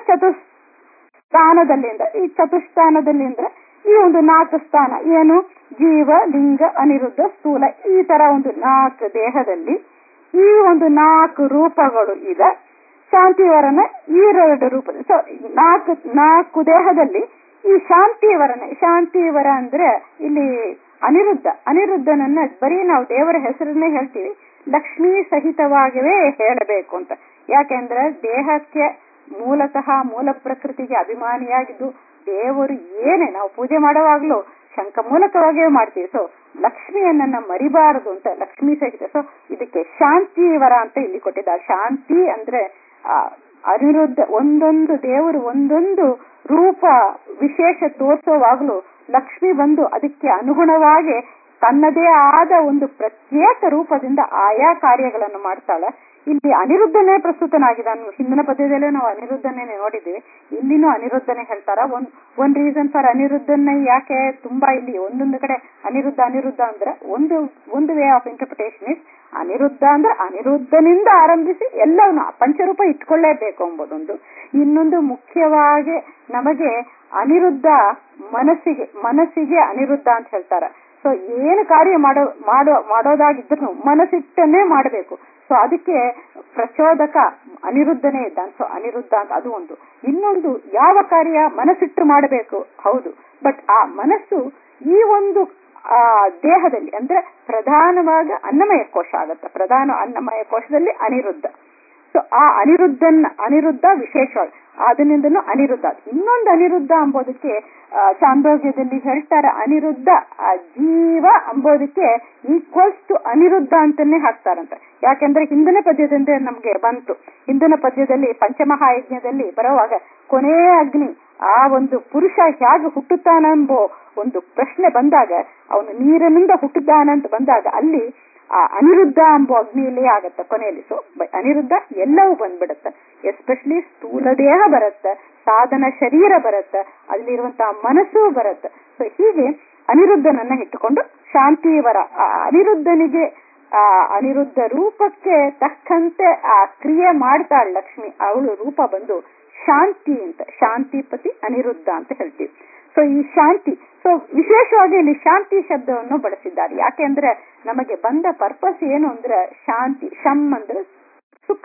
ಚತುಸ್ಥಾನದಲ್ಲಿಂದ ಈ ಚತುಸ್ಥಾನದಲ್ಲಿ ಅಂದ್ರೆ ಈ ಒಂದು ನಾಲ್ಕು ಸ್ಥಾನ ಏನು ಜೀವ ಲಿಂಗ ಅನಿರುದ್ಧ ಸ್ಥೂಲ ಈ ತರ ಒಂದು ನಾಲ್ಕು ದೇಹದಲ್ಲಿ ಈ ಒಂದು ನಾಲ್ಕು ರೂಪಗಳು ಇದೆ ಶಾಂತಿವರನ ಈ ಎರಡು ರೂಪ ಸೊ ನಾಲ್ಕು ನಾಲ್ಕು ದೇಹದಲ್ಲಿ ಈ ಶಾಂತಿವರನ ಶಾಂತಿವರ ಅಂದ್ರೆ ಇಲ್ಲಿ ಅನಿರುದ್ಧ ಅನಿರುದ್ಧನನ್ನ ಬರೀ ನಾವು ದೇವರ ಹೆಸರನ್ನೇ ಹೇಳ್ತೀವಿ ಲಕ್ಷ್ಮೀ ಸಹಿತವಾಗಿಯೇ ಹೇಳಬೇಕು ಅಂತ ಯಾಕೆಂದ್ರೆ ದೇಹಕ್ಕೆ ಮೂಲತಃ ಮೂಲ ಪ್ರಕೃತಿಗೆ ಅಭಿಮಾನಿಯಾಗಿದ್ದು ದೇವರು ಏನೇ ನಾವು ಪೂಜೆ ಮಾಡುವಾಗ್ಲೂ ಶಂಕ ಮೂಲಕವಾಗಿಯೇ ಮಾಡ್ತೀವಿ ಸೊ ಲಕ್ಷ್ಮಿಯನ್ನ ಮರಿಬಾರದು ಅಂತ ಲಕ್ಷ್ಮೀ ಸಹಿತ ಸೊ ಇದಕ್ಕೆ ಶಾಂತಿ ವರ ಅಂತ ಇಲ್ಲಿ ಕೊಟ್ಟಿದ್ದಾರೆ ಶಾಂತಿ ಅಂದ್ರೆ ಆ ಅನಿರುದ್ಧ ಒಂದೊಂದು ದೇವರು ಒಂದೊಂದು ರೂಪ ವಿಶೇಷ ತೋರಿಸುವಾಗ್ಲೂ ಲಕ್ಷ್ಮಿ ಬಂದು ಅದಕ್ಕೆ ಅನುಗುಣವಾಗಿ ತನ್ನದೇ ಆದ ಒಂದು ಪ್ರತ್ಯೇಕ ರೂಪದಿಂದ ಆಯಾ ಕಾರ್ಯಗಳನ್ನು ಮಾಡ್ತಾಳೆ ಇಲ್ಲಿ ಅನಿರುದ್ಧನೇ ಪ್ರಸ್ತುತನಾಗಿದ್ದಾನೆ ಹಿಂದಿನ ಪದ್ಯದಲ್ಲೇ ನಾವು ಅನಿರುದ್ಧನೇ ನೋಡಿದ್ವಿ ಇಲ್ಲಿನೂ ಅನಿರುದ್ಧನೇ ಹೇಳ್ತಾರ ಒಂದ್ ಒಂದ್ ರೀಸನ್ ಫಾರ್ ಅನಿರುದ್ಧನ ಯಾಕೆ ತುಂಬಾ ಇಲ್ಲಿ ಒಂದೊಂದು ಕಡೆ ಅನಿರುದ್ಧ ಅನಿರುದ್ಧ ಅಂದ್ರೆ ಒಂದು ಒಂದು ವೇ ಆಫ್ ಇಂಟರ್ಪ್ರಿಟೇಷನ್ ಇಸ್ ಅನಿರುದ್ಧ ಅಂದ್ರೆ ಅನಿರುದ್ಧನಿಂದ ಆರಂಭಿಸಿ ಎಲ್ಲವನ್ನ ಪಂಚರೂಪ ಇಟ್ಕೊಳ್ಳೇಬೇಕು ಎಂಬುದೊಂದು ಇನ್ನೊಂದು ಮುಖ್ಯವಾಗಿ ನಮಗೆ ಅನಿರುದ್ಧ ಮನಸ್ಸಿಗೆ ಮನಸ್ಸಿಗೆ ಅನಿರುದ್ಧ ಅಂತ ಹೇಳ್ತಾರೆ ಸೊ ಏನು ಕಾರ್ಯ ಮಾಡೋ ಮಾಡೋ ಮಾಡೋದಾಗಿದ್ರು ಮನಸ್ಸಿಟ್ಟನ್ನೇ ಮಾಡಬೇಕು ಸೊ ಅದಕ್ಕೆ ಪ್ರಚೋದಕ ಅನಿರುದ್ಧನೇ ಇದ್ದಾನೆ ಸೊ ಅನಿರುದ್ಧ ಅಂತ ಅದು ಒಂದು ಇನ್ನೊಂದು ಯಾವ ಕಾರ್ಯ ಮನಸ್ಸಿಟ್ಟು ಮಾಡಬೇಕು ಹೌದು ಬಟ್ ಆ ಮನಸ್ಸು ಈ ಒಂದು ಆ ದೇಹದಲ್ಲಿ ಅಂದ್ರೆ ಪ್ರಧಾನವಾಗಿ ಅನ್ನಮಯ ಕೋಶ ಆಗತ್ತೆ ಪ್ರಧಾನ ಅನ್ನಮಯ ಕೋಶದಲ್ಲಿ ಅನಿರುದ್ಧ ಸೊ ಆ ಅನಿರುದ್ಧನ್ ಅನಿರುದ್ಧ ವಿಶೇಷವಾಗಿ ಅದರಿಂದನೂ ಅನಿರುದ್ಧ ಇನ್ನೊಂದು ಅನಿರುದ್ಧ ಅಂಬೋದಕ್ಕೆ ಆ, ಚಾಂದೋಗ್ಯದಲ್ಲಿ ಹೇಳ್ತಾರೆ ಅನಿರುದ್ಧ ಆ ಜೀವ ಅಂಬೋದಕ್ಕೆ ಈಕ್ವಲ್ಸ್ ಟು ಅನಿರುದ್ಧ ಅಂತಾನೆ ಹಾಕ್ತಾರಂತೆ ಯಾಕೆಂದ್ರೆ ಹಿಂದಿನ ಪದ್ಯದಿಂದ ನಮ್ಗೆ ಬಂತು ಹಿಂದಿನ ಪದ್ಯದಲ್ಲಿ ಪಂಚಮಹಾಯಜ್ಞದಲ್ಲಿ ಬರುವಾಗ ಕೊನೆಯ ಅಗ್ನಿ ಆ ಒಂದು ಪುರುಷ ಹೇಗೆ ಹುಟ್ಟುತ್ತಾನೆಂಬೋ ಒಂದು ಪ್ರಶ್ನೆ ಬಂದಾಗ ಅವನು ನೀರಿನಿಂದ ಹುಟ್ಟುತ್ತಾನಂತ ಬಂದಾಗ ಅಲ್ಲಿ ಆ ಅನಿರುದ್ಧ ಎಂಬ ಅಗ್ನಿಯಲ್ಲೇ ಆಗತ್ತೆ ಕೊನೆಯಲ್ಲಿ ಸೊ ಅನಿರುದ್ಧ ಎಲ್ಲವೂ ಬಂದ್ಬಿಡುತ್ತೆ ಎಸ್ಪೆಷಲಿ ಸ್ಥೂಲ ದೇಹ ಬರುತ್ತೆ ಸಾಧನ ಶರೀರ ಬರುತ್ತೆ ಅಲ್ಲಿರುವಂತಹ ಮನಸ್ಸು ಬರುತ್ತೆ ಸೊ ಹೀಗೆ ಅನಿರುದ್ಧನನ್ನ ಇಟ್ಟುಕೊಂಡು ಶಾಂತಿವರ ಆ ಅನಿರುದ್ಧನಿಗೆ ಆ ಅನಿರುದ್ಧ ರೂಪಕ್ಕೆ ತಕ್ಕಂತೆ ಆ ಕ್ರಿಯೆ ಮಾಡ್ತಾಳೆ ಲಕ್ಷ್ಮಿ ಅವಳು ರೂಪ ಬಂದು ಶಾಂತಿ ಅಂತ ಶಾಂತಿಪತಿ ಅನಿರುದ್ಧ ಅಂತ ಹೇಳ್ತೀವಿ ಸೊ ಈ ಶಾಂತಿ ಸೊ ವಿಶೇಷವಾಗಿ ಇಲ್ಲಿ ಶಾಂತಿ ಶಬ್ದವನ್ನು ಬಳಸಿದ್ದಾರೆ ಯಾಕೆಂದ್ರೆ ನಮಗೆ ಬಂದ ಪರ್ಪಸ್ ಏನು ಅಂದ್ರೆ ಶಾಂತಿ ಶಮ್ ಅಂದ್ರೆ ಸುಖ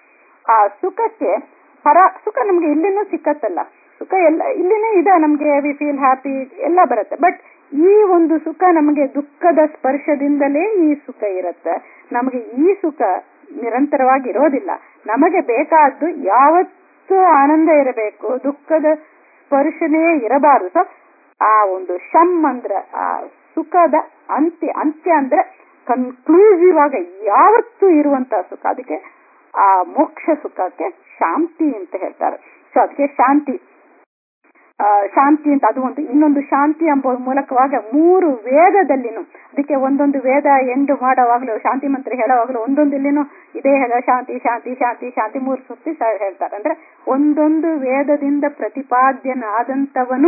ಆ ಸುಖಕ್ಕೆ ಪರ ಸುಖ ನಮ್ಗೆ ಇಲ್ಲಿನೂ ಸಿಕ್ಕತ್ತಲ್ಲ ಸುಖ ಎಲ್ಲ ಇಲ್ಲಿನೇ ಇದೆ ನಮ್ಗೆ ವಿ ಫೀಲ್ ಹ್ಯಾಪಿ ಎಲ್ಲ ಬರುತ್ತೆ ಬಟ್ ಈ ಒಂದು ಸುಖ ನಮಗೆ ದುಃಖದ ಸ್ಪರ್ಶದಿಂದಲೇ ಈ ಸುಖ ಇರುತ್ತೆ ನಮಗೆ ಈ ಸುಖ ನಿರಂತರವಾಗಿ ಇರೋದಿಲ್ಲ ನಮಗೆ ಬೇಕಾದ್ದು ಯಾವತ್ತೂ ಆನಂದ ಇರಬೇಕು ದುಃಖದ ಸ್ಪರ್ಶನೇ ಇರಬಾರದು ಸೊ ಆ ಒಂದು ಶಮ್ ಅಂದ್ರೆ ಆ ಸುಖದ ಅಂತ್ಯ ಅಂತ್ಯ ಅಂದ್ರೆ ಕನ್ಕ್ಲೂಸಿವ್ ಆಗಿ ಯಾವತ್ತೂ ಇರುವಂತ ಸುಖ ಅದಕ್ಕೆ ಆ ಮೋಕ್ಷ ಸುಖಕ್ಕೆ ಶಾಂತಿ ಅಂತ ಹೇಳ್ತಾರೆ ಸೊ ಅದಕ್ಕೆ ಶಾಂತಿ ಆ, ಶಾಂತಿ ಅಂತ ಅದು ಒಂದು ಇನ್ನೊಂದು ಶಾಂತಿ ಎಂಬ ಮೂಲಕವಾಗ ಮೂರು ವೇದದಲ್ಲಿನು ಅದಕ್ಕೆ ಒಂದೊಂದು ವೇದ ಎಂಡು ಮಾಡುವಾಗಲೂ ಶಾಂತಿ ಮಂತ್ರ ಹೇಳುವಾಗಲೂ ಒಂದೊಂದಿಲ್ಲಿನೂ ಇದೇ ಹೇಳ ಶಾಂತಿ ಶಾಂತಿ ಶಾಂತಿ ಶಾಂತಿ ಮೂರು ಸುತ್ತಿ ಸ- ಹೇಳ್ತಾರೆ ಅಂದ್ರೆ ಒಂದೊಂದು ವೇದದಿಂದ ಪ್ರತಿಪಾದ್ಯನಾದಂತವನು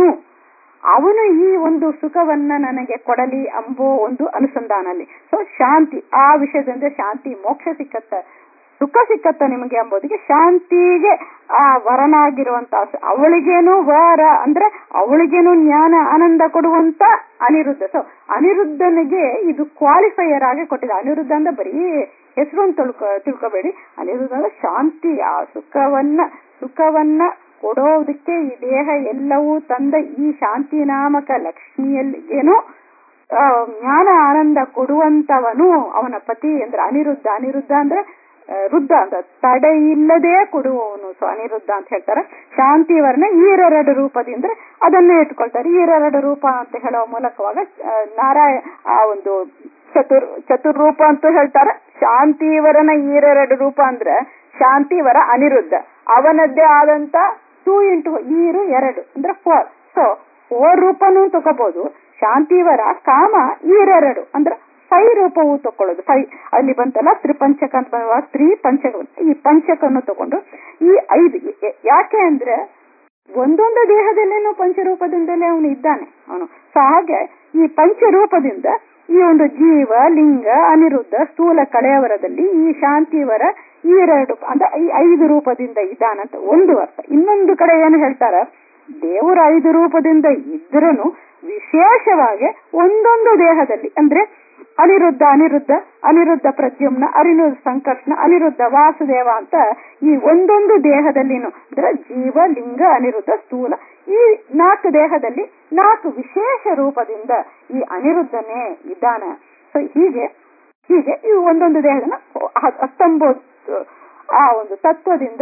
ಅವನು ಈ ಒಂದು ಸುಖವನ್ನ ನನಗೆ ಕೊಡಲಿ ಎಂಬೋ ಒಂದು ಅನುಸಂಧಾನಲ್ಲಿ ಸೊ ಶಾಂತಿ ಆ ವಿಷಯದಿಂದ ಶಾಂತಿ ಮೋಕ್ಷ ಸಿಕ್ಕತ್ತ ಸುಖ ಸಿಕ್ಕತ್ತ ನಿಮಗೆ ಎಂಬುದಕ್ಕೆ ಶಾಂತಿಗೆ ಆ ವರನಾಗಿರುವಂತ ಅವಳಿಗೇನು ವರ ಅಂದ್ರೆ ಅವಳಿಗೇನು ಜ್ಞಾನ ಆನಂದ ಕೊಡುವಂತ ಅನಿರುದ್ಧ ಸೊ ಅನಿರುದ್ಧನಿಗೆ ಇದು ಕ್ವಾಲಿಫೈಯರ್ ಆಗಿ ಕೊಟ್ಟಿದೆ ಅನಿರುದ್ಧ ಅಂದ್ರೆ ಬರೀ ಹೆಸರನ್ನು ತಿಳ್ಕೊ ತಿಳ್ಕೊಬೇಡಿ ಅನಿರುದ್ಧ ಅಂದ್ರೆ ಶಾಂತಿ ಆ ಸುಖವನ್ನ ಸುಖವನ್ನ ಕೊಡೋದಕ್ಕೆ ಈ ದೇಹ ಎಲ್ಲವೂ ತಂದ ಈ ಶಾಂತಿ ನಾಮಕ ಲಕ್ಷ್ಮಿಯಲ್ಲಿ ಏನೋ ಆ, ಜ್ಞಾನ ಆನಂದ ಕೊಡುವಂತವನು ಅವನ ಪತಿ ಅಂದ್ರೆ ಅನಿರುದ್ಧ ಅನಿರುದ್ಧ ಅಂದ್ರೆ ಆ, ರುದ್ಧ ಅಂತ ತಡೆ ಇಲ್ಲದೆ ಕೊಡುವವನು ಸೊ ಅನಿರುದ್ಧ ಅಂತ ಹೇಳ್ತಾರೆ ಶಾಂತಿ ವರ್ಣ ಈರೆರಡು ರೂಪದಿಂದ ಅದನ್ನೇ ಇಟ್ಕೊಳ್ತಾರೆ ಈರೆರಡು ರೂಪ ಅಂತ ಹೇಳುವ ಮೂಲಕವಾಗ ಆ, ನಾರಾಯ ಆ ಒಂದು ಚತುರ್ ಚತುರ್ರೂಪ ಅಂತ ಹೇಳ್ತಾರೆ ಶಾಂತಿವರನ ಈರೆರಡು ರೂಪ ಅಂದ್ರೆ ಶಾಂತಿವರ ಅನಿರುದ್ಧ ಅವನದ್ದೇ ಆದಂತ ಟೂ ಇಂಟು ಈರು ಎರಡು ಅಂದ್ರೆ ಫೋರ್ ಸೊ ಫೋರ್ ರೂಪನೂ ತಗೋಬಹುದು ಶಾಂತಿವರ ಕಾಮ ಈರೆರಡು ಅಂದ್ರೆ ಫೈ ರೂಪವು ತಕೊಳ್ಳೋದು ಫೈ ಅಲ್ಲಿ ಬಂತಲ್ಲ ತ್ರಿಪಂಚಕ ಅಂತ ಬರುವಾಗ ತ್ರಿ ಪಂಚಕ ಬಂತು. ಈ ಪಂಚಕನ್ನು ತಗೊಂಡು ಈ ಐದು ಯಾ- ಯಾಕೆ ಅಂದ್ರೆ ಒಂದೊಂದು ದೇಹದಲ್ಲೇನೋ ಪಂಚರೂಪದಿಂದಲೇ ಅವನು ಇದ್ದಾನೆ ಅವನು ಸೊ ಹಾಗೆ ಈ ಪಂಚರೂಪದಿಂದ ಈ ಒಂದು ಜೀವ ಲಿಂಗ ಅನಿರುದ್ಧ ಸ್ಥೂಲ ಕಳೆಯವರದಲ್ಲಿ ಈ ಶಾಂತಿವರ ಈ ಎರಡು ಅಂದ್ರೆ ಈ ಐದು ರೂಪದಿಂದ ಇದ್ದಾನಂತ ಒಂದು ಅರ್ಥ ಇನ್ನೊಂದು ಕಡೆ ಏನು ಹೇಳ್ತಾರ ದೇವರು ಐದು ರೂಪದಿಂದ ಇದ್ರನು ವಿಶೇಷವಾಗಿ ಒಂದೊಂದು ದೇಹದಲ್ಲಿ ಅಂದ್ರೆ ಅನಿರುದ್ಧ ಅನಿರುದ್ಧ ಅನಿರುದ್ಧ ಪ್ರದ್ಯುಮ್ನ ಅನಿರುದ್ಧ ಸಂಕರ್ಷಣ ಅನಿರುದ್ಧ ವಾಸುದೇವ ಅಂತ ಈ ಒಂದೊಂದು ದೇಹದಲ್ಲಿನು ಅಂದ್ರೆ ಜೀವ ಲಿಂಗ ಅನಿರುದ್ಧ ಸ್ಥೂಲ ಈ ನಾಲ್ಕು ದೇಹದಲ್ಲಿ ನಾಲ್ಕು ವಿಶೇಷ ರೂಪದಿಂದ ಈ ಅನಿರುದ್ಧನೇ ಇದ್ದಾನೆ ಸೊ ಹೀಗೆ ಹೀಗೆ ಈ ಒಂದೊಂದು ದೇಹದನ್ನ ಹ- ಹತ್ತೊಂಬತ್ತು ಆ ಒಂದು ತತ್ವದಿಂದ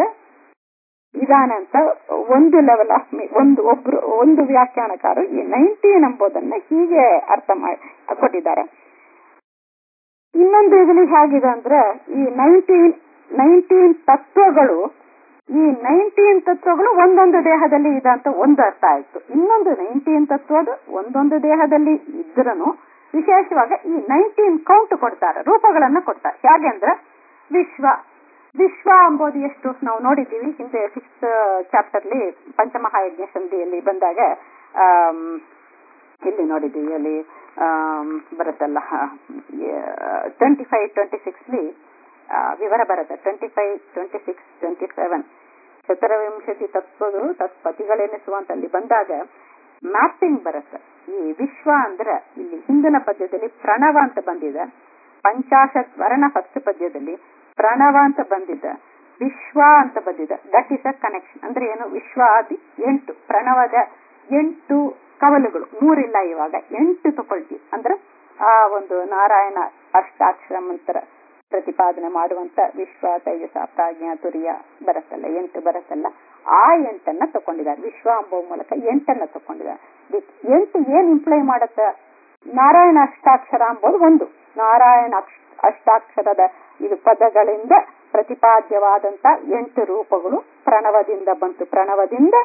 ಇದಾನೆ ಅಂತ ಒಂದು ಲೆವೆಲ್ ಆಫ್ ಒಂದು ಒಬ್ರು ಒಂದು ವ್ಯಾಖ್ಯಾನಕಾರರು ಈ ನೈನ್ಟೀನ್ ಎಂಬುದನ್ನ ಹೀಗೆ ಅರ್ಥ ಮಾಡಿ ಕೊಟ್ಟಿದ್ದಾರೆ ಇನ್ನೊಂದು ಇದರಲ್ಲಿ ಹೇಗಿದೆ ಅಂದ್ರೆ ಈ ನೈನ್ಟೀನ್ ನೈನ್ಟೀನ್ ತತ್ವಗಳು ಈ ನೈನ್ಟೀನ್ ತತ್ವಗಳು ಒಂದೊಂದು ದೇಹದಲ್ಲಿ ಇದೆ ಅಂತ ಒಂದು ಅರ್ಥ ಆಯ್ತು ಇನ್ನೊಂದು ನೈನ್ಟೀನ್ ತತ್ವದ ಒಂದೊಂದು ದೇಹದಲ್ಲಿ ಇದ್ರನು ವಿಶೇಷವಾಗಿ ಈ ನೈನ್ಟೀನ್ ಕೌಂಟ್ ಕೊಡ್ತಾರೆ ರೂಪಗಳನ್ನ ಕೊಡ್ತಾರೆ ಹೇಗೆ ಅಂದ್ರೆ ವಿಶ್ವ ವಿಶ್ವ ಎಂಬುದು ಎಷ್ಟು ನಾವು ನೋಡಿದ್ದೀವಿ ಹಿಂದೆ ಸಿಕ್ಸ್ ಚಾಪ್ಟರ್ಲಿ ಪಂಚಮಹಾಯಜ್ಞ ಸಂಧಿಯಲ್ಲಿ ಬಂದಾಗ ಆಮ್, ಇಲ್ಲಿ ನೋಡಿದ್ದೀವಿ ಅಲ್ಲಿ ಆಮ್, ಬರುತ್ತಲ್ಲ ಟ್ವೆಂಟಿ ಫೈವ್ ಟ್ವೆಂಟಿ ಸಿಕ್ಸ್ಲಿ ವಿವರ ಬರುತ್ತೆ twenty five twenty six twenty seven ಚತುರವಿಂಶತಿ ತತ್ವಗಳು ತತ್ಪತಿಗಳೆನಿಸುವಂತ ಅಲ್ಲಿ ಬಂದಾಗ ಮ್ಯಾಪಿಂಗ್ ಬರುತ್ತೆ ಈ ವಿಶ್ವ ಅಂದ್ರೆ ಇಲ್ಲಿ ಹಿಂದಿನ ಪದ್ಯದಲ್ಲಿ ಪ್ರಣವ ಅಂತ ಬಂದಿದೆ ಪಂಚಾಶತ್ ವರ್ಣ ಫಸ್ಟ್ ಪದ್ಯದಲ್ಲಿ ಪ್ರಣವ ಅಂತ ಬಂದಿದೆ ವಿಶ್ವ ಅಂತ ಬಂದಿದೆ ದಟ್ ಇಸ್ ಅ ಕನೆಕ್ಷನ್ ಅಂದ್ರೆ ಏನು ವಿಶ್ವ ಆದಿ ಎಂಟು ಪ್ರಣವದ ಎಂಟು ಕವಲುಗಳು ಮೂರಿಲ್ಲ ಇವಾಗ ಎಂಟು ತಗೊಳ್ತೀವಿ ಅಂದ್ರೆ ಆ ಒಂದು ನಾರಾಯಣ ಅಷ್ಟಾಕ್ಷರ ಮಂತ್ರ ಪ್ರತಿಪಾದನೆ ಮಾಡುವಂತ ವಿಶ್ವ ತೈಜಸ ಪ್ರಾಜ್ಞ ತುರಿಯ ಬರುತ್ತಲ್ಲ ಎಂಟು ಬರುತ್ತಲ್ಲ ಆ ಎಂಟನ್ನ ತಕೊಂಡಿದ್ದಾರೆ ವಿಶ್ವ ಎಂಬ ಮೂಲಕ ಎಂಟನ್ನ ತಕೊಂಡಿದ್ದಾರೆ ದಿ- ಎಂಟು ಏನ್ ಇಂಪ್ಲೈ ಮಾಡುತ್ತೆ ನಾರಾಯಣ ಅಷ್ಟಾಕ್ಷರ ಎಂಬುದು ಒಂದು ನಾರಾಯಣ ಅಕ್ಷ- ಅಷ್ಟಾಕ್ಷರದ ಇದು ಪದಗಳಿಂದ ಪ್ರತಿಪಾದ್ಯವಾದಂತ ಎಂಟು ರೂಪಗಳು ಪ್ರಣವದಿಂದ ಬಂತು ಪ್ರಣವದಿಂದ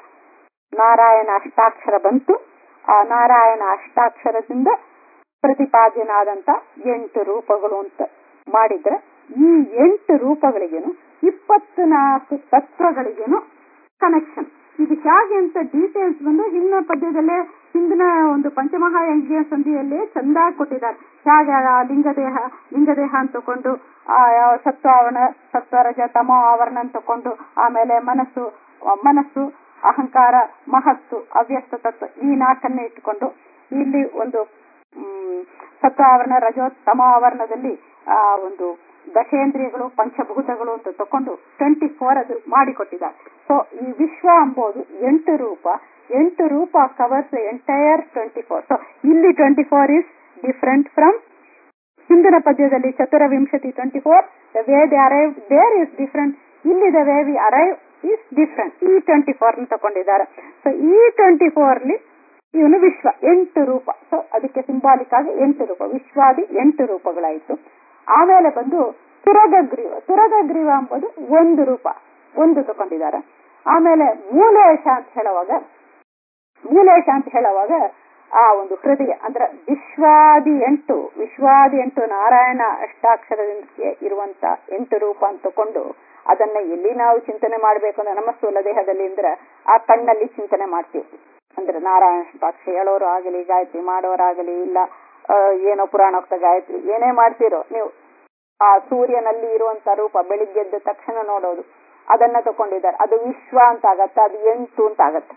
ನಾರಾಯಣ ಅಷ್ಟಾಕ್ಷರ ಬಂತು ಆ ನಾರಾಯಣ ಅಷ್ಟಾಕ್ಷರದಿಂದ ಪ್ರತಿಪಾದ್ಯನಾದಂತ ಎಂಟು ರೂಪಗಳು ಅಂತ ಮಾಡಿದ್ರೆ ಈ ಎಂಟು ರೂಪಗಳಿಗೇನು ಇಪ್ಪತ್ತು ನಾಲ್ಕು ತತ್ವಗಳಿಗೇನು ಕನೆಕ್ಷನ್ ಇದು ಹೇಗೆ ಅಂತ ಡೀಟೇಲ್ಸ್ ಬಂದು ಹಿಂದಿನ ಪದ್ಯದಲ್ಲೇ ಹಿಂದಿನ ಒಂದು ಪಂಚಮಹಾಯಜ್ಞ ಸಂಧಿಯಲ್ಲೇ ಚಂದಾಗಿ ಕೊಟ್ಟಿದ್ದಾರೆ ಹೇಗೆ ಆ ಲಿಂಗದೇಹ ಲಿಂಗದೇಹ ಅಂತ ತಕೊಂಡು ಆ ಯಾವ ಸತ್ವಾವರಣ ಸತ್ವರಜ ತಮೋ ಆವರಣ ಅಂತ ತಕೊಂಡು ಆಮೇಲೆ ಮನಸ್ಸು ಆ ಮನಸ್ಸು ಅಹಂಕಾರ ಮಹತ್ತು ಅವ್ಯಕ್ತ ತತ್ವ ಈ ನಾಲ್ಕನ್ನೇ ಇಟ್ಟುಕೊಂಡು ಇಲ್ಲಿ ಒಂದು ಮ್, ಸತ್ವಾವರಣ ರಜೋ ತಮೋ ಆವರಣದಲ್ಲಿ ಆ ಒಂದು ದಶೇಂದ್ರಿಯಗಳು ಪಂಚಭೂತಗಳು ಅಂತ ತಕೊಂಡು ಟ್ವೆಂಟಿ ಫೋರ್ ಅದು ಮಾಡಿಕೊಟ್ಟಿದ್ದಾರೆ ಸೊ ಈ ವಿಶ್ವ ಎಂಬುದು ಎಂಟು ರೂಪ ಎಂಟು ರೂಪ covers entire twenty four so ಇಲ್ಲಿ twenty four is different from ಹಿಂದಿನ ಪದ್ಯದಲ್ಲಿ ಚತುರವಿಂಶತಿ twenty four the way they arrive there is different ಇಲ್ಲಿ the way we arrive is different ಈ ಟ್ವೆಂಟಿ ಫೋರ್ ತಗೊಂಡಿದ್ದಾರೆ ಸೊ ಈ ಟ್ವೆಂಟಿ ಫೋರ್ಲಿ ಇವನು ವಿಶ್ವ ಎಂಟು ರೂಪ ಸೊ ಅದಕ್ಕೆ ಸಿಂಬಾಲಿಕ್ ಆಗಿ ಎಂಟು ರೂಪ ವಿಶ್ವಾದಿ ಎಂಟು ರೂಪಗಳಾಯಿತು ಆಮೇಲೆ ಬಂದು ತುರಗಗ್ರೀವ ತುರಗಗ್ರೀವ ಎಂಬುದು ಒಂದು ರೂಪ ಒಂದು ತಗೊಂಡಿದ್ದಾರೆ ಆಮೇಲೆ ಮೂಲೇಶ ಅಂತ ಹೇಳುವಾಗ ಮೂಲೇಶ ಅಂತ ಹೇಳುವಾಗ ಆ ಒಂದು ಹೃದಯ ಅಂದ್ರೆ ವಿಶ್ವಾದಿ ಎಂಟು ವಿಶ್ವಾದಿ ಎಂಟು ನಾರಾಯಣ ಅಷ್ಟಾಕ್ಷರದಿಂದ ಇರುವಂತ ಎಂಟು ರೂಪ ಅಂತ ತಕೊಂಡು ಅದನ್ನ ಎಲ್ಲಿ ನಾವು ಚಿಂತನೆ ಮಾಡ್ಬೇಕು ಅಂದ್ರೆ ನಮ್ಮ ಸ್ಥೂಲ ದೇಹದಲ್ಲಿ ಅಂದ್ರೆ ಆ ಕಣ್ಣಲ್ಲಿ ಚಿಂತನೆ ಮಾಡ್ತೀವಿ ಅಂದ್ರೆ ನಾರಾಯಣ ಅಷ್ಟಾಕ್ಷರ ಹೇಳೋರು ಆಗಲಿ ಗಾಯತ್ರಿ ಮಾಡೋರಾಗಲಿ ಇಲ್ಲ ಆ, ಏನೋ ಪುರಾಣೋಕ್ತ ಗಾಯತ್ರಿ ಏನೇ ಮಾಡ್ತೀರೋ ನೀವು ಆ ಸೂರ್ಯನಲ್ಲಿ ಇರುವಂತ ರೂಪ ಬೆಳಿಗ್ಗೆ ಎದ್ದ ತಕ್ಷಣ ನೋಡೋದು ಅದನ್ನ ತಕೊಂಡಿದ್ದಾರೆ ಅದು ವಿಶ್ವ ಅಂತ ಆಗತ್ತೆ ಅದು ಎಂಟು ಅಂತ ಆಗತ್ತೆ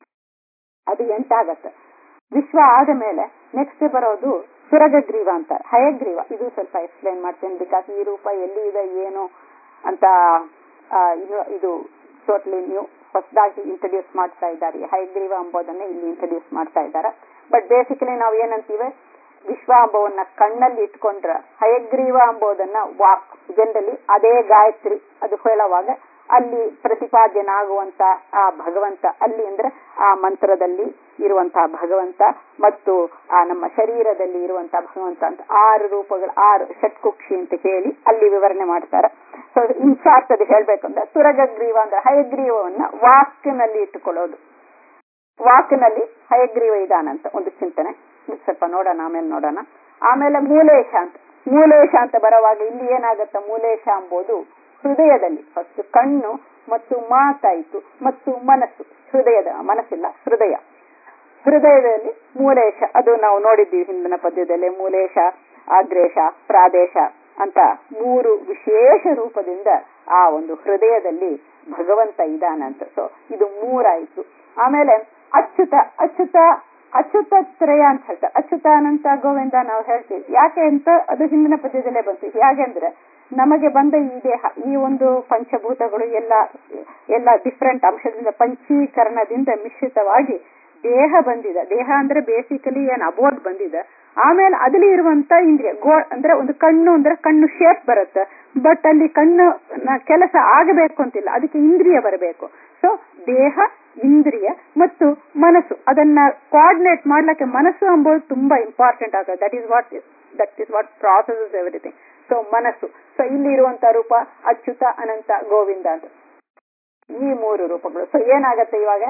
ಅದು ಎಂಟಾಗತ್ತೆ ವಿಶ್ವ ಆದ ಮೇಲೆ ನೆಕ್ಸ್ಟ್ ಬರೋದು ಸುರಗಗ್ರೀವ ಅಂತ ಹಯಗ್ರೀವ ಇದು ಸ್ವಲ್ಪ ಎಕ್ಸ್ಪ್ಲೈನ್ ಮಾಡ್ತೇನೆ ಬಿಕಾಸ್ ಈ ರೂಪ ಎಲ್ಲಿ ಇದೆ ಏನು ಅಂತ ಆ, ಇದು ಇದು ಟೋಟ್ಲಿ ನ್ಯೂ ಹೊಸದಾಗಿ ಇಂಟ್ರಡ್ಯೂಸ್ ಮಾಡ್ತಾ ಇದ್ದಾರೆ ಈ ಹಯಗ್ರೀವ ಎಂಬುದನ್ನ ಇಲ್ಲಿ ಇಂಟ್ರಡ್ಯೂಸ್ ಮಾಡ್ತಾ ಇದ್ದಾರೆ ಬಟ್ ಬೇಸಿಕಲಿ ನಾವು ಏನಂತೀವಿ ವಿಶ್ವ ಅಂಬವನ್ನ ಕಣ್ಣಲ್ಲಿ ಇಟ್ಕೊಂಡ್ರ ಹಯಗ್ರೀವ ಎಂಬುದನ್ನ ವಾಕ್ ಜನರಲಿ ಅದೇ ಗಾಯತ್ರಿ ಅದು ಹೇಳುವಾಗ ಅಲ್ಲಿ ಪ್ರತಿಪಾದ್ಯನಾಗುವಂತ ಆ ಭಗವಂತ ಅಲ್ಲಿ ಅಂದ್ರೆ ಆ ಮಂತ್ರದಲ್ಲಿ ಇರುವಂತಹ ಭಗವಂತ ಮತ್ತು ಆ ನಮ್ಮ ಶರೀರದಲ್ಲಿ ಇರುವಂತಹ ಭಗವಂತ ಅಂತ ಆರು ರೂಪಗಳು ಆರು ಷಟ್ಕುಕ್ಷಿ ಅಂತ ಹೇಳಿ ಅಲ್ಲಿ ವಿವರಣೆ ಮಾಡ್ತಾರೆ ಸೊ ಇನ್ಶಾರ್ಟ್ ಅದು ಹೇಳ್ಬೇಕಂದ್ರೆ ಸುರಗಗ್ರೀವ ಅಂದ್ರೆ ಹಯಗ್ರೀವವನ್ನ ವಾಕ್ನಲ್ಲಿ ಇಟ್ಟುಕೊಳ್ಳೋದು ವಾಕ್ನಲ್ಲಿ ಹಯಗ್ರೀವ ಇದಾನಂತ ಒಂದು ಚಿಂತನೆ ಇದು ಸ್ವಲ್ಪ ನೋಡೋಣ ಆಮೇಲೆ ನೋಡೋಣ ಆಮೇಲೆ ಮೂಲೇಶ ಅಂತ ಮೂಲೇಶ ಅಂತ ಬರುವಾಗ ಇಲ್ಲಿ ಏನಾಗತ್ತ ಮೂಲೇಶ ಎಂಬುದು ಹೃದಯದಲ್ಲಿ ಫಸ್ಟ್ ಕಣ್ಣು ಮತ್ತು ಮಾತಾಯಿತು ಮತ್ತು ಮನಸ್ಸು ಹೃದಯದ ಮನಸ್ಸಿಲ್ಲ ಹೃದಯ ಹೃದಯದಲ್ಲಿ ಮೂಲೇಶ ಅದು ನಾವು ನೋಡಿದ್ದೀವಿ ಹಿಂದಿನ ಪದ್ಯದಲ್ಲಿ ಮೂಲೇಶ ಆಗ್ರೇಶ ಪ್ರಾದೇಶ ಅಂತ ಮೂರು ವಿಶೇಷ ರೂಪದಿಂದ ಆ ಒಂದು ಹೃದಯದಲ್ಲಿ ಭಗವಂತ ಇದಾನಂತ ಸೊ ಇದು ಮೂರಾಯ್ತು ಆಮೇಲೆ ಅಚ್ಯುತ ಅಚ್ಯುತ ಅಚ್ಯುತ ತ್ರಯ ಅಂತ ಹೇಳ್ತಾರೆ ಅಚ್ಯುತ ಅನಂತ ಗೋವಿಂದ ನಾವು ಹೇಳ್ತೀವಿ ಯಾಕೆ ಅಂತ ಅದು ಹಿಂದಿನ ಪದ್ಯದಲ್ಲೇ ಬಂತು ಯಾಕೆಂದ್ರೆ ನಮಗೆ ಬಂದ ಈ ದೇಹ ಈ ಒಂದು ಪಂಚಭೂತಗಳು ಎಲ್ಲ ಎಲ್ಲ ಡಿಫ್ರೆಂಟ್ ಅಂಶದಿಂದ ಪಂಚೀಕರಣದಿಂದ ಮಿಶ್ರಿತವಾಗಿ ದೇಹ ಬಂದಿದೆ ದೇಹ ಅಂದ್ರೆ ಬೇಸಿಕಲಿ ಏನ್ ಅಬೋರ್ಡ್ ಬಂದಿದೆ ಆಮೇಲೆ ಅದಲ್ಲಿ ಇರುವಂತ ಇಂದ್ರಿಯ ಗೋ ಅಂದ್ರೆ ಒಂದು ಕಣ್ಣು ಅಂದ್ರೆ ಕಣ್ಣು ಶೇಪ್ ಬರುತ್ತೆ ಬಟ್ ಅಲ್ಲಿ ಕಣ್ಣು ನ ಕೆಲಸ ಆಗಬೇಕು ಅಂತಿಲ್ಲ ಅದಕ್ಕೆ ಇಂದ್ರಿಯ ಬರಬೇಕು ಸೊ ದೇಹ ಇಂದ್ರಿಯ ಮತ್ತು ಮನಸ್ಸು ಅದನ್ನ ಕೋಆರ್ಡಿನೇಟ್ ಮಾಡ್ಲಿಕ್ಕೆ ಮನಸ್ಸು ಎಂಬುದು ತುಂಬಾ ಇಂಪಾರ್ಟೆಂಟ್ ಆಗುತ್ತೆ that is what that is what processes everything so ಮನಸ್ಸು ಸೊ ಇಲ್ಲಿ ಇರುವಂತ ರೂಪ ಅಚ್ಯುತ ಅನಂತ ಗೋವಿಂದ ಅಂತ ಈ ಮೂರು ರೂಪಗಳು ಸೊ ಏನಾಗತ್ತೆ ಇವಾಗ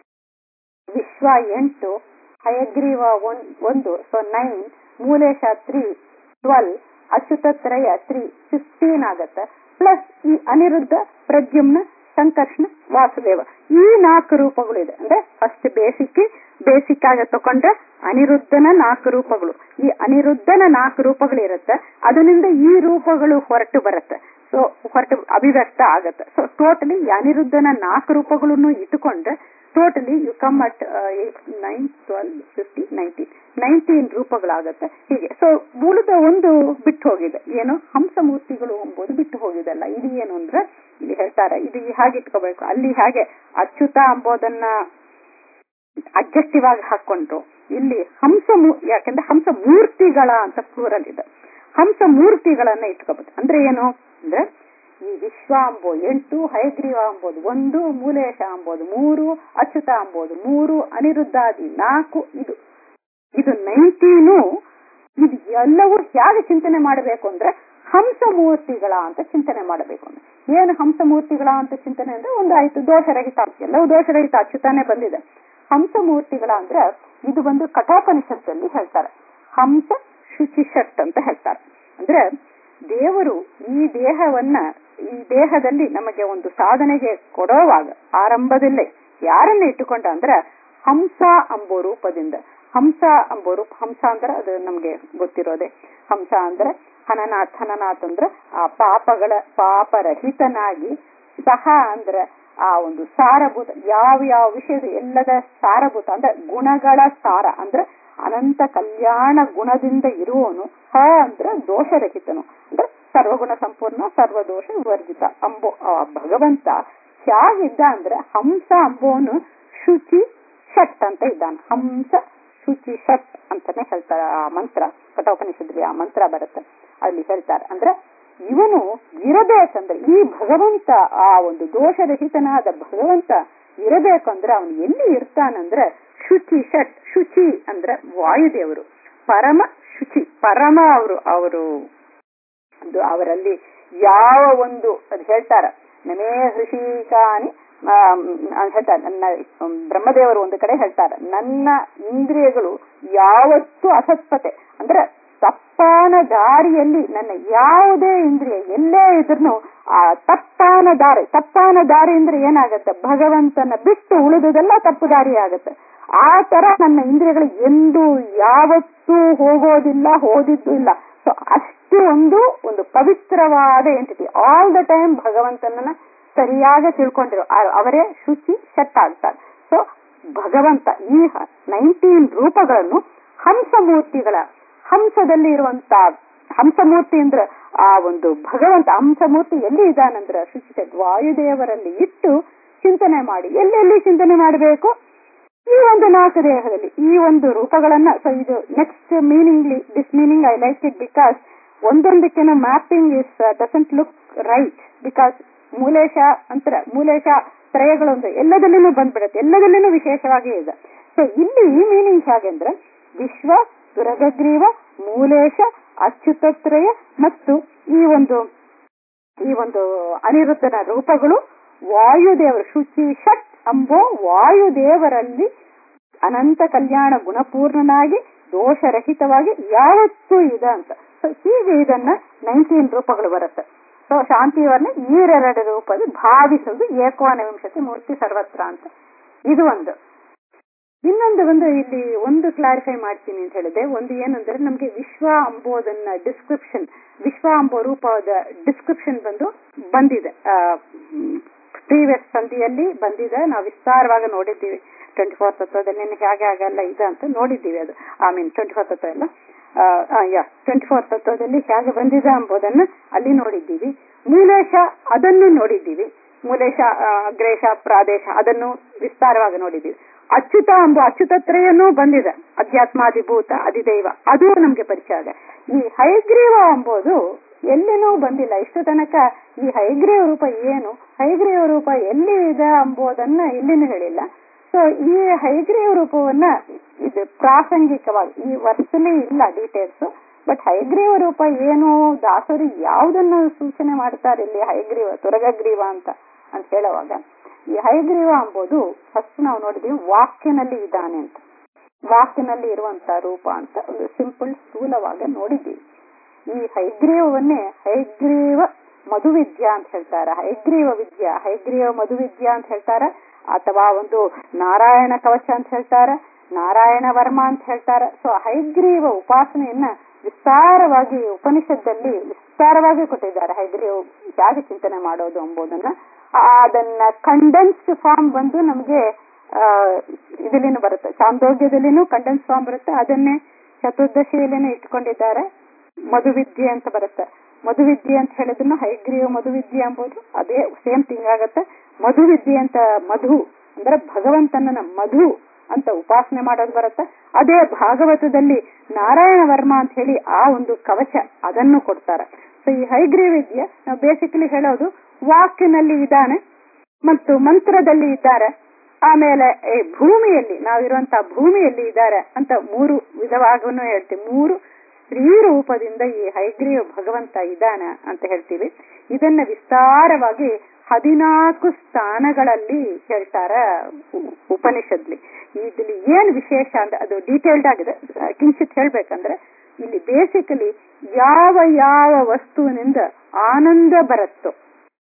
ವಿಶ್ವ ಎಂಟು ಹಯಗ್ರೀವ ಒನ್ ಒಂದು ಸೊ ನೈನ್ ಮೂಲೇಶ ತ್ರೀ ಟ್ವೆಲ್ ಅಚ್ಯುತತ್ರಯ ತ್ರೀ ಫಿಫ್ಟೀನ್ ಆಗತ್ತೆ ಪ್ಲಸ್ ಈ ಅನಿರುದ್ಧ ಪ್ರದ್ಯುಮ್ನ ಸಂಕರ್ಷಣ ವಾಸುದೇವ ಈ ನಾಲ್ಕು ರೂಪಗಳು ಇದೆ ಅಂದ್ರೆ ಫಸ್ಟ್ ಬೇಸಿಕ್ ಬೇಸಿಕ್ ಆಗಿ ತಕೊಂಡ್ರೆ ಅನಿರುದ್ಧನ ನಾಲ್ಕು ರೂಪಗಳು ಈ ಅನಿರುದ್ಧನ ನಾಲ್ಕು ರೂಪಗಳು ಇರುತ್ತೆ ಅದರಿಂದ ಈ ರೂಪಗಳು ಹೊರಟು ಬರುತ್ತೆ ಸೊ ಹೊರಟು ಅಭಿವ್ಯಕ್ತ ಆಗತ್ತೆ ಸೊ ಟೋಟಲಿ ಈ ಅನಿರುದ್ಧನ ನಾಲ್ಕು ರೂಪಗಳನ್ನು ಇಟ್ಟುಕೊಂಡ್ರೆ totally you come at nine twelve fifty nineteen nineteen ರೂಪಗಳಾಗತ್ತೆ ಹೀಗೆ ಸೊ ಮೂಲದ ಒಂದು ಬಿಟ್ಟು ಹೋಗಿದೆ ಏನು ಹಂಸಮೂರ್ತಿಗಳು ಎಂಬುದು ಬಿಟ್ಟು ಹೋಗಿದಲ್ಲ ಇದು ಏನು ಅಂದ್ರೆ ಇಲ್ಲಿ ಹೇಳ್ತಾರೆ ಇದು ಹಾಗೆ ಇಟ್ಕೋಬೇಕು ಅಲ್ಲಿ ಹಾಗೆ ಅಚ್ಯುತ ಎಂಬುದನ್ನ ಅಡ್ಜಸ್ಟಿವ್ ಆಗಿ ಹಾಕೊಂಡ್ರು ಇಲ್ಲಿ ಹಂಸ ಯಾಕಂದ್ರೆ ಹಂಸ ಮೂರ್ತಿಗಳ ಅಂತ ಪ್ಲೂರಲ್ ಇದೆ ಹಂಸ ಮೂರ್ತಿಗಳನ್ನ ಇಟ್ಕೋಬೇಕು ಅಂದ್ರೆ ಏನು ಅಂದ್ರೆ ಈ ವಿಶ್ವ ಅಂಬೋ ಎಂಟು ಹಯಗ್ರೀವ ಅಂಬೋದು ಒಂದು ಮೂಲೇಶ ಅಂಬೋದು ಮೂರು ಅಚ್ಯುತ ಅಂಬೋದು ಮೂರು ಅನಿರುದ್ಧಾದಿ ನಾಲ್ಕು ಇದು ಇದು ನೈನ್ಟೀನು ಇದು ಎಲ್ಲವೂ ಹೇಗೆ ಚಿಂತನೆ ಮಾಡಬೇಕು ಅಂದ್ರೆ ಹಂಸಮೂರ್ತಿಗಳ ಅಂತ ಚಿಂತನೆ ಮಾಡಬೇಕು ಅಂದ್ರೆ ಏನು ಹಂಸಮೂರ್ತಿಗಳ ಅಂತ ಚಿಂತನೆ ಅಂದ್ರೆ ಒಂದು ಆಯ್ತು ದೋಷರಹಿತ ಎಲ್ಲವೂ ದೋಷರಹಿತ ಅಚ್ಯುತಾನೆ ಬಂದಿದೆ ಹಂಸಮೂರ್ತಿಗಳ ಅಂದ್ರೆ ಇದು ಬಂದು ಕಠೋಪನಿಷತ್ತಲ್ಲಿ ಹೇಳ್ತಾರೆ ಹಂಸ ಶುಚಿಷಟ್ ಅಂತ ಹೇಳ್ತಾರೆ ಅಂದ್ರೆ ದೇವರು ಈ ದೇಹವನ್ನ ಈ ದೇಹದಲ್ಲಿ ನಮಗೆ ಒಂದು ಸಾಧನೆಗೆ ಕೊಡೋವಾಗ ಆರಂಭದಲ್ಲೇ ಯಾರನ್ನ ಇಟ್ಟುಕೊಂಡ ಅಂದ್ರೆ ಹಂಸ ಅಂಬೋ ರೂಪದಿಂದ ಹಂಸ ಅಂಬೋ ರೂಪ ಹಂಸ ಅಂದ್ರೆ ಅದು ನಮ್ಗೆ ಗೊತ್ತಿರೋದೆ ಹಂಸ ಅಂದ್ರೆ ಹನನಾಥ್ ಹನನಾಥ್ ಅಂದ್ರೆ ಆ ಪಾಪಗಳ ಪಾಪರಹಿತನಾಗಿ ಸಹ ಅಂದ್ರೆ ಆ ಒಂದು ಸಾರಭೂತ ಯಾವ ಯಾವ ವಿಷಯದ ಎಲ್ಲದ ಸಾರಭೂತ ಅಂದ್ರೆ ಗುಣಗಳ ಸಾರ ಅಂದ್ರೆ ಅನಂತ ಕಲ್ಯಾಣ ಗುಣದಿಂದ ಇರುವವನು ಹ ಅಂದ್ರೆ ದೋಷರಹಿತನು ಅಂದ್ರೆ ಸರ್ವಗುಣ ಸಂಪೂರ್ಣ ಸರ್ವದೋಷ ವರ್ಜಿತ ಅಂಬೋ ಆ ಭಗವಂತ ಹೇಗಿದ್ದ ಅಂದ್ರೆ ಹಂಸ ಅಂಬೋನು ಶುಚಿ ಷಟ್ ಅಂತ ಇದ್ದಾನೆ ಹಂಸ ಶುಚಿ ಷಟ್ ಅಂತಾನೆ ಹೇಳ್ತಾರೆ ಆ ಮಂತ್ರ ಕಠೋಪನಿಷತ್ಲಿ ಆ ಮಂತ್ರ ಬರುತ್ತೆ ಅಲ್ಲಿ ಹೇಳ್ತಾರೆ ಅಂದ್ರೆ ಇವನು ಇರಬೇಕಂದ್ರೆ ಈ ಭಗವಂತ ಆ ಒಂದು ದೋಷರಹಿತನಾದ ಭಗವಂತ ಇರಬೇಕಂದ್ರೆ ಅವನು ಎಲ್ಲಿ ಇರ್ತಾನಂದ್ರೆ ಶುಚಿ ಷಟ್ ಶುಚಿ ಅಂದ್ರೆ ವಾಯುದೇವರು ಪರಮ ಶುಚಿ ಪರಮ ಅವರು ಅವರು ಅವರಲ್ಲಿ ಯಾವ ಒಂದು ಅದು ಹೇಳ್ತಾರ ನಮೇ ಹೃಷಿಕಾನಿ ಹೇಳ್ತಾರೆ ನನ್ನ ಬ್ರಹ್ಮದೇವರು ಒಂದು ಕಡೆ ಹೇಳ್ತಾರೆ ನನ್ನ ಇಂದ್ರಿಯಗಳು ಯಾವತ್ತೂ ಅಸತ್ಪತೆ ಅಂದ್ರೆ ತಪ್ಪಾನ ದಾರಿಯಲ್ಲಿ ನನ್ನ ಯಾವುದೇ ಇಂದ್ರಿಯ ಎಲ್ಲೇ ಇದ್ರೂ ಆ ತಪ್ಪಾನ ದಾರಿ ತಪ್ಪಾನ ದಾರಿ ಅಂದ್ರೆ ಏನಾಗತ್ತೆ ಭಗವಂತನ ಬಿಟ್ಟು ಉಳಿದುದೆಲ್ಲ ತಪ್ಪು ದಾರಿ ಆಗತ್ತೆ ಆ ತರ ನನ್ನ ಇಂದ್ರಿಯಗಳು ಎಂದು ಯಾವತ್ತೂ ಹೋಗೋದಿಲ್ಲ ಹೋದಿದ್ದು ಇಲ್ಲ ಸೊ ಅಷ್ಟು ಒಂದು ಒಂದು ಪವಿತ್ರವಾದ ಎಂಟಿಟಿ ಆಲ್ ದ ಟೈಮ್ ಭಗವಂತನನ್ನ ಸರಿಯಾಗಿ ತಿಳ್ಕೊಂಡಿರೋ ಅವರೇ ಶುಚಿ ಶಟ್ ಆಗ್ತಾರೆ ಸೊ ಭಗವಂತ ಈ ನೈನ್ಟೀನ್ ರೂಪಗಳನ್ನು ಹಂಸಮೂರ್ತಿಗಳ ಹಂಸದಲ್ಲಿ ಇರುವಂತ ಹಂಸಮೂರ್ತಿ ಅಂದ್ರೆ ಆ ಒಂದು ಭಗವಂತ ಹಂಸಮೂರ್ತಿ ಎಲ್ಲಿ ಇದಾನಂದ್ರ ಶುಚಿ ಶಟ್ ವಾಯುದೇವರಲ್ಲಿ ಇಟ್ಟು ಚಿಂತನೆ ಮಾಡಿ ಎಲ್ಲೆಲ್ಲಿ ಚಿಂತನೆ ಮಾಡಬೇಕು ಈ ಒಂದು ನಾಲ್ಕು ದೇಹದಲ್ಲಿ ಈ ಒಂದು ರೂಪಗಳನ್ನ ಸೊ ಇದು next meaning this meaning I like it because ಒಂದೊಂದಕ್ಕೆನ mapping is doesn't look right because ಮೂಲೇಶ ಅಂತರ ಮೂಲೇಶ ತ್ರಯಗಳೊಂದು ಎಲ್ಲದಲ್ಲಿನೂ ಬಂದ್ಬಿಡುತ್ತೆ ಎಲ್ಲದಲ್ಲಿನೂ ವಿಶೇಷವಾಗಿ ಇದೆ ಸೊ ಇಲ್ಲಿ ಈ ಮೀನಿಂಗ್ ಹೇಗೆ ಅಂದ್ರೆ ವಿಶ್ವ ದುರಗಗ್ರೀವ ಮೂಲೇಶ ಅಚ್ಯುತತ್ರಯ ಮತ್ತು ಈ ಒಂದು ಈ ಒಂದು ಅನಿರುದ್ಧನ ರೂಪಗಳು ವಾಯುದೇವರು ಶುಚಿ ಷಟ್ ಅಂಬೋ ವಾಯುದೇವರಲ್ಲಿ ಅನಂತ ಕಲ್ಯಾಣ ಗುಣಪೂರ್ಣನಾಗಿ ದೋಷರಹಿತವಾಗಿ ಯಾವತ್ತೂ ಇದೆ ಅಂತ ಸೊ ಹೀಗೆ ಇದನ್ನ ನೈನ್ಟೀನ್ ರೂಪಗಳು ಬರುತ್ತೆ ಸೊ ಶಾಂತಿಯವರನ್ನ ಈರೆರಡು ರೂಪದ ಭಾವಿಸುವುದು ಏಕೋನವಿಂಶತಿ ಮೂರ್ತಿ ಸರ್ವತ್ರ ಅಂತ ಇದು ಒಂದು ಇನ್ನೊಂದು ಒಂದು ಇಲ್ಲಿ ಒಂದು ಕ್ಲಾರಿಫೈ ಮಾಡ್ತೀನಿ ಅಂತ ಹೇಳಿದೆ ಒಂದು ಏನಂದ್ರೆ ನಮ್ಗೆ ವಿಶ್ವ ಅಂಬೋದನ್ನ ಡಿಸ್ಕ್ರಿಪ್ಷನ್ ವಿಶ್ವ ಅಂಬೋ ರೂಪದ ಡಿಸ್ಕ್ರಿಪ್ಷನ್ ಬಂದು ಬಂದಿದೆ ಪ್ರೀವಿಯಸ್ ಸಂಧಿಯಲ್ಲಿ ಬಂದಿದೆ ನಾವು ವಿಸ್ತಾರವಾಗಿ ನೋಡಿದ್ದೀವಿ ಟ್ವೆಂಟಿ ಫೋರ್ ತತ್ವದಲ್ಲಿ ಹೇಗೆ ಹಾಗೆಲ್ಲ ಇದೆ ಅಂತ ನೋಡಿದ್ದೀವಿ ಅದು ಐ ಮೀನ್ ಟ್ವೆಂಟಿ ಫೋರ್ ತತ್ವ ಎಲ್ಲ ಯಾ ಟ್ವೆಂಟಿ ಫೋರ್ ತತ್ವದಲ್ಲಿ ಹೇಗೆ ಬಂದಿದೆ ಎಂಬುದನ್ನು ಅಲ್ಲಿ ನೋಡಿದ್ದೀವಿ ಮೂಲೇಶ ಅದನ್ನು ನೋಡಿದ್ದೀವಿ ಮೂಲೇಶ ಅಗ್ರೇಶ ಪ್ರಾದೇಶ ಅದನ್ನು ವಿಸ್ತಾರವಾಗಿ ನೋಡಿದ್ದೀವಿ ಅಚ್ಯುತ ಎಂಬ ಅಚ್ಯುತತ್ರಯನೂ ಬಂದಿದೆ ಅಧ್ಯಾತ್ಮಾಧಿಭೂತ ಅಧಿದೈವ ಅದು ನಮ್ಗೆ ಪರಿಚಯ ಆಗ ಈ ಹೈಗ್ರೀವ ಎಂಬುದು ಎಲ್ಲಿನೂ ಬಂದಿಲ್ಲ ಇಷ್ಟು ತನಕ ಈ ಹೈಗ್ರೀವ ರೂಪ ಏನು ಹೈಗ್ರೀವ ರೂಪ ಎಲ್ಲಿ ಇದೆ ಎಂಬುದನ್ನ ಎಲ್ಲಿನೂ ಹೇಳಿಲ್ಲ ಸೊ ಈ ಹೈಗ್ರೀವ ರೂಪವನ್ನ ಇದು ಪ್ರಾಸಂಗಿಕವಾಗಿ ಈ ವರ್ಷದಲ್ಲಿ ಇಲ್ಲ ಡೀಟೇಲ್ಸ್ ಬಟ್ ಹೈಗ್ರೀವ ರೂಪ ಏನು ದಾಸರು ಯಾವುದನ್ನು ಸೂಚನೆ ಮಾಡ್ತಾರೆ ಇಲ್ಲಿ ಹೈಗ್ರೀವ ತುರಗಗ್ರೀವ ಅಂತ ಅಂತ ಹೇಳುವಾಗ ಈ ಹೈಗ್ರೀವ ಎಂಬುದು ಫಸ್ಟ್ ನಾವು ನೋಡಿದ್ವಿ ವಾಕ್ಯನಲ್ಲಿ ಇದ್ದಾನೆ ಅಂತ ವಾಕ್ಯನಲ್ಲಿ ಇರುವಂತ ರೂಪ ಅಂತ ಒಂದು ಸಿಂಪಲ್ ಸ್ಥೂಲವಾಗಿ ನೋಡಿದ್ದೀವಿ ಈ ಹೈಗ್ರೀವವನ್ನೇ ಹೈಗ್ರೀವ ಮಧುವಿದ್ಯಾ ಅಂತ ಹೇಳ್ತಾರೆ ಹೈಗ್ರೀವ ವಿದ್ಯಾ ಹೈಗ್ರೀವ ಮಧುವಿದ್ಯಾ ಅಂತ ಹೇಳ್ತಾರೆ ಅಥವಾ ಒಂದು ನಾರಾಯಣ ಕವಚ ಅಂತ ಹೇಳ್ತಾರೆ ನಾರಾಯಣ ವರ್ಮ ಅಂತ ಹೇಳ್ತಾರೆ ಸೊ ಹೈಗ್ರೀವ ಉಪಾಸನೆಯನ್ನ ವಿಸ್ತಾರವಾಗಿ ಉಪನಿಷತ್ತಲ್ಲಿ ವಿಸ್ತಾರವಾಗಿ ಕೊಟ್ಟಿದ್ದಾರೆ ಹೈಗ್ರೀವ ಹೇಗೆ ಚಿಂತನೆ ಮಾಡೋದು ಎಂಬುದನ್ನ ಅದನ್ನ ಕಂಡೆನ್ಸ್ಡ್ ಫಾರ್ಮ್ ಬಂದು ನಮಗೆ ಇದಲ್ಲಿನೂ ಬರುತ್ತೆ ಚಾಂದೋಗ್ಯದಲ್ಲಿನೂ ಕಂಡೆನ್ಸ್ ಫಾರ್ಮ್ ಬರುತ್ತೆ ಅದನ್ನೇ ಚತುರ್ದಶಿಯಲ್ಲಿನೂ ಇಟ್ಕೊಂಡಿದ್ದಾರೆ ಮಧುವಿದ್ಯೆ ಅಂತ ಬರುತ್ತೆ ಮಧುವಿದ್ಯೆ ಅಂತ ಹೇಳಿದ್ರು ಹೈಗ್ರೀವ ಮಧುವಿದ್ಯೆ ಎಂಬುದು ಅದೇ ಸೇಮ್ ಥಿಂಗ್ ಆಗತ್ತೆ ಮಧುವಿದ್ಯೆ ಅಂತ ಮಧು ಅಂದ್ರೆ ಭಗವಂತನ ಮಧು ಅಂತ ಉಪಾಸನೆ ಮಾಡೋದು ಬರುತ್ತೆ ಅದೇ ಭಾಗವತದಲ್ಲಿ ನಾರಾಯಣ ವರ್ಮ ಅಂತ ಹೇಳಿ ಆ ಒಂದು ಕವಚ ಅದನ್ನು ಕೊಡ್ತಾರೆ ಸೊ ಈ ಹೈಗ್ರೀವ ವಿದ್ಯೆ ನಾವು ಬೇಸಿಕಲಿ ಹೇಳೋದು ವಾಕ್ಯನಲ್ಲಿ ಇದ್ದಾನೆ ಮತ್ತು ಮಂತ್ರದಲ್ಲಿ ಇದ್ದಾರೆ ಆಮೇಲೆ ಈ ಭೂಮಿಯಲ್ಲಿ ನಾವಿರುವಂತಹ ಭೂಮಿಯಲ್ಲಿ ಇದ್ದಾರೆ ಅಂತ ಮೂರು ವಿಧವಾಗೂ ಹೇಳ್ತೀವಿ ಮೂರು ಸ್ತ್ರೀ ರೂಪದಿಂದ ಈ ಹೈಗ್ರೀವ ಭಗವಂತ ಇದ್ದಾನ ಅಂತ ಹೇಳ್ತೀವಿ ಇದನ್ನ ವಿಸ್ತಾರವಾಗಿ ಹದಿನಾಲ್ಕು ಸ್ಥಾನಗಳಲ್ಲಿ ಹೇಳ್ತಾರ ಉಪನಿಷದ್ಲಿ ಇದ್ರಲ್ಲಿ ಏನ್ ವಿಶೇಷ ಅಂದ್ರೆ ಅದು ಡೀಟೇಲ್ಡ್ ಆಗಿದೆ ಕಿಂಚಿತ್ ಹೇಳ್ಬೇಕಂದ್ರೆ ಇಲ್ಲಿ ಬೇಸಿಕಲಿ ಯಾವ ಯಾವ ವಸ್ತುವಿನಿಂದ ಆನಂದ ಬರುತ್ತೋ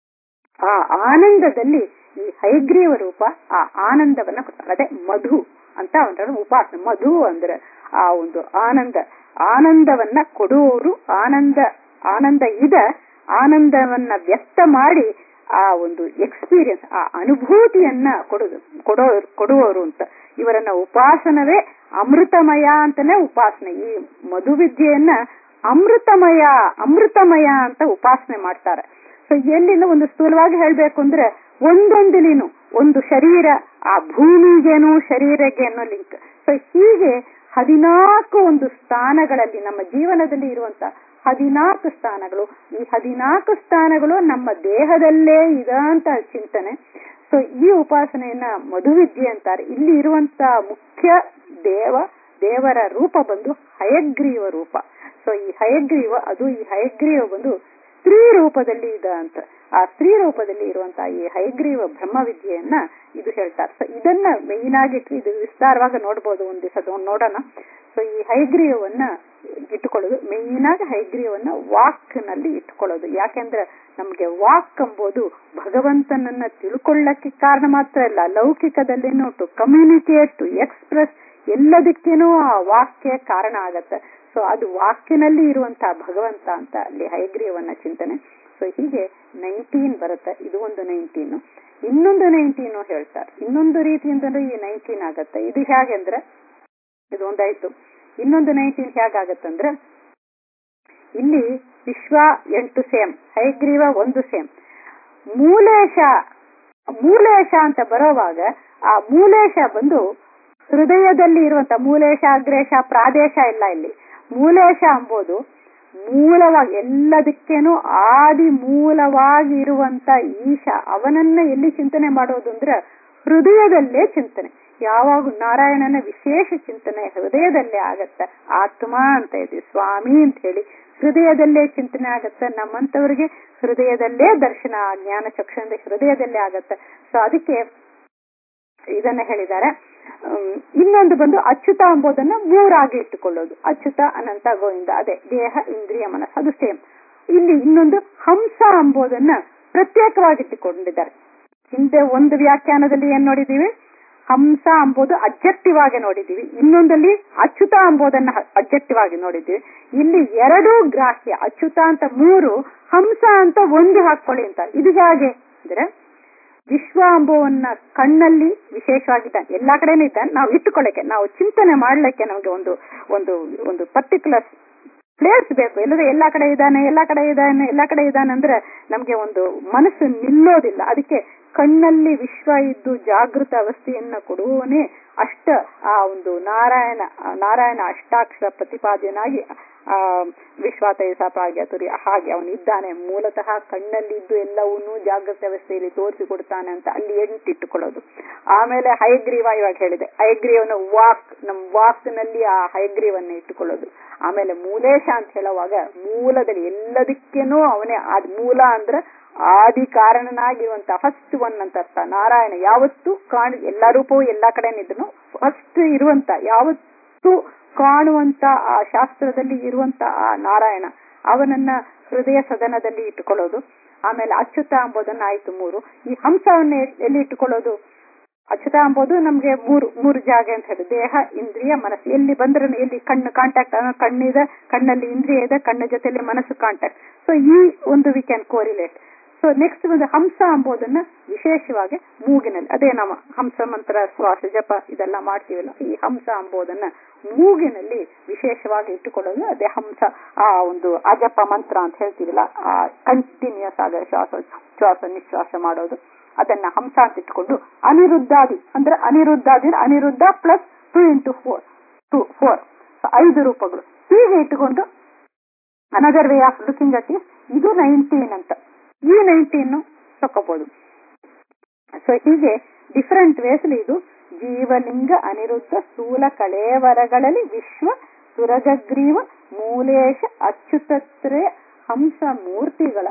ಆ ಆನಂದದಲ್ಲಿ ಈ ಹೈಗ್ರೀವ ರೂಪ ಆ ಆನಂದವನ್ನ ಕೊಡ್ತಾರೆ ಅದೇ ಮಧು ಅಂತ ಅವನ ಉಪಾಸನೆ ಮಧು ಅಂದ್ರೆ ಆ ಒಂದು ಆನಂದ ಆನಂದವನ್ನ ಕೊಡುವವರು ಆನಂದ ಆನಂದ ಇದೆ ಆನಂದವನ್ನ ವ್ಯಕ್ತ ಮಾಡಿ ಆ ಒಂದು ಎಕ್ಸ್ಪೀರಿಯನ್ಸ್ ಆ ಅನುಭೂತಿಯನ್ನ ಕೊಡುದು ಕೊಡೋ ಕೊಡುವವರು ಅಂತ ಇವರನ್ನ ಉಪಾಸನವೇ ಅಮೃತಮಯ ಅಂತಾನೆ ಉಪಾಸನೆ ಈ ಮಧುವಿದ್ಯೆಯನ್ನ ಅಮೃತಮಯ ಅಮೃತಮಯ ಅಂತ ಉಪಾಸನೆ ಮಾಡ್ತಾರೆ ಸೊ ಎಲ್ಲಿಂದ ಒಂದು ಸ್ಥೂಲವಾಗಿ ಹೇಳ್ಬೇಕು ಅಂದ್ರೆ ಒಂದೊಂದಿಲಿನು ಒಂದು ಶರೀರ ಆ ಭೂಮಿಗೇನು ಶರೀರಗೇನು ಲಿಂಕ್ ಸೊ ಹೀಗೆ ಹದಿನಾಲ್ಕು ಒಂದು ಸ್ಥಾನಗಳಲ್ಲಿ ನಮ್ಮ ಜೀವನದಲ್ಲಿ ಇರುವಂತ ಹದಿನಾಲ್ಕು ಸ್ಥಾನಗಳು ಈ ಹದಿನಾಲ್ಕು ಸ್ಥಾನಗಳು ನಮ್ಮ ದೇಹದಲ್ಲೇ ಇದೆ ಅಂತ ಚಿಂತನೆ ಸೊ ಈ ಉಪಾಸನೆಯನ್ನ ಮಧುವಿದ್ಯೆ ಅಂತಾರೆ ಇಲ್ಲಿ ಇರುವಂತ ಮುಖ್ಯ ದೇವ ದೇವರ ರೂಪ ಬಂದು ಹಯಗ್ರೀವ ರೂಪ ಸೊ ಈ ಹಯಗ್ರೀವ ಅದು ಈ ಹಯಗ್ರೀವ ಬಂದು ಸ್ತ್ರೀ ರೂಪದಲ್ಲಿ ಇದೆ ಅಂತ ಆ ಸ್ತ್ರೀ ರೂಪದಲ್ಲಿ ಇರುವಂತಹ ಈ ಹೈಗ್ರೀವ ಬ್ರಹ್ಮವಿದ್ಯೆಯನ್ನ ಇದು ಹೇಳ್ತಾರೆ ಸೊ ಇದನ್ನ ಮೇಯ್ನ್ ಆಗಿ ಇಟ್ಟು ಇದು ವಿಸ್ತಾರವಾಗಿ ನೋಡ್ಬೋದು ಒಂದ್ ದಿವಸ ನೋಡೋಣ ಸೊ ಈ ಹೈಗ್ರೀವನ್ನ ಇಟ್ಟುಕೊಳ್ಳೋದು ಮೇಯ್ನ್ ಆಗಿ ಹೈಗ್ರೀವನ್ನ ವಾಕ್ ನಲ್ಲಿ ಇಟ್ಕೊಳ್ಳೋದು ಯಾಕೆಂದ್ರೆ ನಮ್ಗೆ ವಾಕ್ ಎಂಬುದು ಭಗವಂತನನ್ನ ತಿಳ್ಕೊಳ್ಳಕ್ಕೆ ಕಾರಣ ಮಾತ್ರ ಅಲ್ಲ ಲೌಕಿಕದಲ್ಲೇನು ಟು ಕಮ್ಯುನಿಕೇಟ್ ಟು ಎಕ್ಸ್ಪ್ರೆಸ್ ಎಲ್ಲದಕ್ಕೇನೂ ಆ ವಾಕ್ಯ ಕಾರಣ ಆಗತ್ತೆ ಸೊ ಅದು ವಾಕ್ಯನಲ್ಲಿ ಇರುವಂತಹ ಭಗವಂತ ಅಂತ ಅಲ್ಲಿ ಹೈಗ್ರೀವನ್ನ ಚಿಂತನೆ ಸೊ ಹೀಗೆ ನೈನ್ಟೀನ್ ಬರುತ್ತೆ ಇದು ಒಂದು ನೈನ್ಟೀನ್ ಇನ್ನೊಂದು ನೈನ್ಟೀನ್ ಹೇಳ್ತಾರೆ ಇನ್ನೊಂದು ರೀತಿಯಿಂದಲೂ ಈ ನೈನ್ಟೀನ್ ಆಗತ್ತೆ ಇದು ಹೇಗೆಂದ್ರೆ ಇದು ಒಂದಾಯ್ತು ಇನ್ನೊಂದು ನೈನ್ಟೀನ್ ಹೇಗಾಗತ್ತಂದ್ರೆ ಇಲ್ಲಿ ವಿಶ್ವ ಎಂಟು ಸೇಮ್ ಹೈಗ್ರೀವ ಒಂದು ಸೇಮ್ ಮೂಲೇಶ ಮೂಲೇಶ ಅಂತ ಬರೋವಾಗ ಆ ಮೂಲೇಶ ಬಂದು ಹೃದಯದಲ್ಲಿ ಇರುವಂತ ಮೂಲೇಶ ಅಗ್ರೇಶ ಪ್ರಾದೇಶ ಇಲ್ಲ ಇಲ್ಲಿ ಮೂಲೇಶ ಎಂಬುದು ಮೂಲವಾಗಿ ಎಲ್ಲದಕ್ಕೇನು ಆದಿ ಮೂಲವಾಗಿ ಇರುವಂತ ಈಶ ಅವನನ್ನ ಎಲ್ಲಿ ಚಿಂತನೆ ಮಾಡೋದು ಅಂದ್ರೆ ಹೃದಯದಲ್ಲೇ ಚಿಂತನೆ ಯಾವಾಗ ನಾರಾಯಣನ ವಿಶೇಷ ಚಿಂತನೆ ಹೃದಯದಲ್ಲೇ ಆಗತ್ತ ಆತ್ಮ ಅಂತ ಇದೆ ಸ್ವಾಮಿ ಅಂತ ಹೇಳಿ ಹೃದಯದಲ್ಲೇ ಚಿಂತನೆ ಆಗತ್ತ ನಮ್ಮಂತವರಿಗೆ ಹೃದಯದಲ್ಲೇ ದರ್ಶನ ಜ್ಞಾನ ಚಕ್ಷುಂದ ಹೃದಯದಲ್ಲೇ ಆಗತ್ತ ಸೊ ಅದಕ್ಕೆ ಇದನ್ನ ಹೇಳಿದ್ದಾರೆ ಇನ್ನೊಂದು ಬಂದು ಅಚ್ಯುತ ಎಂಬುದನ್ನ ಮೂರಾಗಿ ಇಟ್ಟುಕೊಳ್ಳೋದು ಅಚ್ಯುತ ಅನಂತ ಗೋವಿಂದ ಅದೇ ದೇಹ ಇಂದ್ರಿಯ ಮನಸ್ಸು ಅದು ಸೇಮ್ ಇಲ್ಲಿ ಇನ್ನೊಂದು ಹಂಸ ಎಂಬುದನ್ನ ಪ್ರತ್ಯೇಕವಾಗಿ ಇಟ್ಟುಕೊಂಡಿದ್ದಾರೆ ಹಿಂದೆ ಒಂದು ವ್ಯಾಖ್ಯಾನದಲ್ಲಿ ಏನ್ ನೋಡಿದೀವಿ ಹಂಸ ಎಂಬುದು ಅಬ್ಜೆಕ್ಟಿವ್ ಆಗಿ ನೋಡಿದೀವಿ ಇನ್ನೊಂದಲ್ಲಿ ಅಚ್ಯುತ ಎಂಬುದನ್ನ ಅಬ್ಜೆಕ್ಟಿವ್ ಆಗಿ ನೋಡಿದೀವಿ ಇಲ್ಲಿ ಎರಡು ಗ್ರಾಹ್ಯ ಅಚ್ಯುತ ಅಂತ ಮೂರು ಹಂಸ ಅಂತ ಒಂದು ಹಾಕೊಳ್ಳಿ ಅಂತ ಇದು ಹೇಗೆ ಅಂದ್ರೆ ವಿಶ್ವ ಎಂಬುವನ್ನ ಕಣ್ಣಲ್ಲಿ ವಿಶೇಷವಾಗಿದ್ದಾನೆ ಎಲ್ಲಾ ಕಡೆನೂ ಇದ್ದಾನೆ ನಾವು ಇಟ್ಟುಕೊಳ್ಳಕ್ಕೆ ನಾವು ಚಿಂತನೆ ಮಾಡ್ಲಿಕ್ಕೆ ನಮಗೆ ಒಂದು ಒಂದು ಒಂದು ಪರ್ಟಿಕ್ಯುಲರ್ ಪ್ಲೇಸ್ ಬೇಕು ಎಲ್ಲದೆ ಎಲ್ಲಾ ಕಡೆ ಇದ್ದಾನೆ ಎಲ್ಲಾ ಕಡೆ ಇದ್ದಾನೆ ಎಲ್ಲಾ ಕಡೆ ಇದ್ದಾನೆ ಅಂದ್ರೆ ನಮ್ಗೆ ಒಂದು ಮನಸ್ಸು ನಿಲ್ಲೋದಿಲ್ಲ ಅದಕ್ಕೆ ಕಣ್ಣಲ್ಲಿ ವಿಶ್ವ ಇದ್ದು ಜಾಗೃತ ಅವಸ್ಥೆಯನ್ನ ಕೊಡುವನೇ ಅಷ್ಟ ಆ ಒಂದು ನಾರಾಯಣ ನಾರಾಯಣ ಅಷ್ಟಾಕ್ಷರ ಪ್ರತಿಪಾದ್ಯನಾಗಿ ಆ ವಿಶ್ವಾತೈಸ ಪ್ರಾಗ್ಯತುರಿ ಹಾಗೆ ಅವನಿದ್ದಾನೆ ಮೂಲತಃ ಕಣ್ಣಲ್ಲಿದ್ದು ಎಲ್ಲವನ್ನೂ ಜಾಗೃತ ವ್ಯವಸ್ಥೆಯಲ್ಲಿ ತೋರಿಸಿಕೊಡ್ತಾನೆ ಅಂತ ಅಲ್ಲಿ ಎಂಟಿಟ್ಟುಕೊಳ್ಳೋದು ಆಮೇಲೆ ಹೈಗ್ರೀವ ಇವಾಗ ಹೇಳಿದೆ ಹೈಗ್ರೀವನ ವಾಕ್ ನಮ್ ವಾಕ್ನಲ್ಲಿ ಆ ಹೈಗ್ರೀವನ್ನ ಇಟ್ಟುಕೊಳ್ಳೋದು ಆಮೇಲೆ ಮೂಲೇಶ ಅಂತ ಹೇಳುವಾಗ ಮೂಲದಲ್ಲಿ ಎಲ್ಲದಕ್ಕೇನೂ ಅವನೇ ಆದ್ ಮೂಲ ಅಂದ್ರೆ ಆದಿ ಕಾರಣನಾಗಿರುವಂತ ಫಸ್ಟ್ ಒನ್ ಅಂತ ಅರ್ಥ ನಾರಾಯಣ ಯಾವತ್ತೂ ಕಾಣ ಎಲ್ಲಾ ರೂಪವೂ ಎಲ್ಲಾ ಕಡೆನಿದ್ರು ಫಸ್ಟ್ ಇರುವಂತ ಯಾವತ್ತೂ ಕಾಣುವಂತ ಆ ಶಾಸ್ತ್ರದಲ್ಲಿ ಇರುವಂತ ಆ ನಾರಾಯಣ ಅವನನ್ನ ಹೃದಯ ಸದನದಲ್ಲಿ ಇಟ್ಟುಕೊಳ್ಳೋದು ಆಮೇಲೆ ಅಚ್ಯುತ ಎಂಬುದನ್ನ ಆಯ್ತು ಮೂರು ಈ ಹಂಸವನ್ನ ಎಲ್ಲಿ ಇಟ್ಟುಕೊಳ್ಳೋದು ಅಚ್ಯುತ ಎಂಬುದು ನಮ್ಗೆ ಮೂರು ಮೂರು ಜಾಗ ಅಂತ ಹೇಳಿ ದೇಹ ಇಂದ್ರಿಯ ಮನಸ್ಸು ಎಲ್ಲಿ ಬಂದ್ರೆ ಎಲ್ಲಿ ಕಣ್ಣು ಕಾಂಟ್ಯಾಕ್ಟ್ ಕಣ್ಣಿದೆ ಕಣ್ಣಲ್ಲಿ ಇಂದ್ರಿಯ ಇದೆ ಕಣ್ಣ ಜೊತೆಲಿ ಮನಸ್ಸು ಕಾಂಟ್ಯಾಕ್ಟ್ ಸೊ ಈ ಒಂದು we can correlate so next ಒಂದು ಹಂಸ ಎಂಬುದನ್ನ ವಿಶೇಷವಾಗಿ ಮೂಗಿನಲ್ಲಿ ಅದೇ ನಮ್ಮ ಹಂಸ ಮಂತ್ರ ಶ್ವಾಸ ಜಪ ಇದೆಲ್ಲ ಮಾಡ್ತೀವಲ್ಲ ಈ ಹಂಸ ಎಂಬುದನ್ನ ಮೂಗಿನಲ್ಲಿ ವಿಶೇಷವಾಗಿ ಇಟ್ಟುಕೊಳ್ಳೋದು ಅದೇ ಹಂಸ ಆ ಒಂದು ಅಜಪ ಮಂತ್ರ ಅಂತ ಹೇಳ್ತೀವಲ್ಲ ಆ ಕಂಟಿನ್ಯೂಸ್ ಆಗ ಶ್ವಾಸ ಶ್ವಾಸ ನಿಶ್ವಾಸ ಮಾಡೋದು ಅದನ್ನ ಹಂಸ ಅಂತ ಇಟ್ಕೊಂಡು ಅನಿರುದ್ಧಾದಿ ಅಂದ್ರೆ ಅನಿರುದ್ಧಾದಿ ಅನಿರುದ್ಧ plus two into four two four ಐದು ರೂಪಗಳು ಹೀಗೆ ಇಟ್ಟುಕೊಂಡು another way of looking at ಇದು ನೈನ್ಟೀನ್ ಅಂತ ಈ ನೈನ್ಟೀನ್ ತಕೋಬಹುದು ಸೊ ಹೀಗೆ ಡಿಫರೆಂಟ್ ವೇಸ್ ಇದು ಜೀವಲಿಂಗ ಅನಿರುದ್ಧ ಸ್ಥೂಲ ಕಳೇವರಗಳಲ್ಲಿ ವಿಶ್ವ ಸುರಗಗ್ರೀವ ಮೂಲೇಶ ಅಚ್ಯುತತ್ರಯ ಹಂಸ ಮೂರ್ತಿಗಳ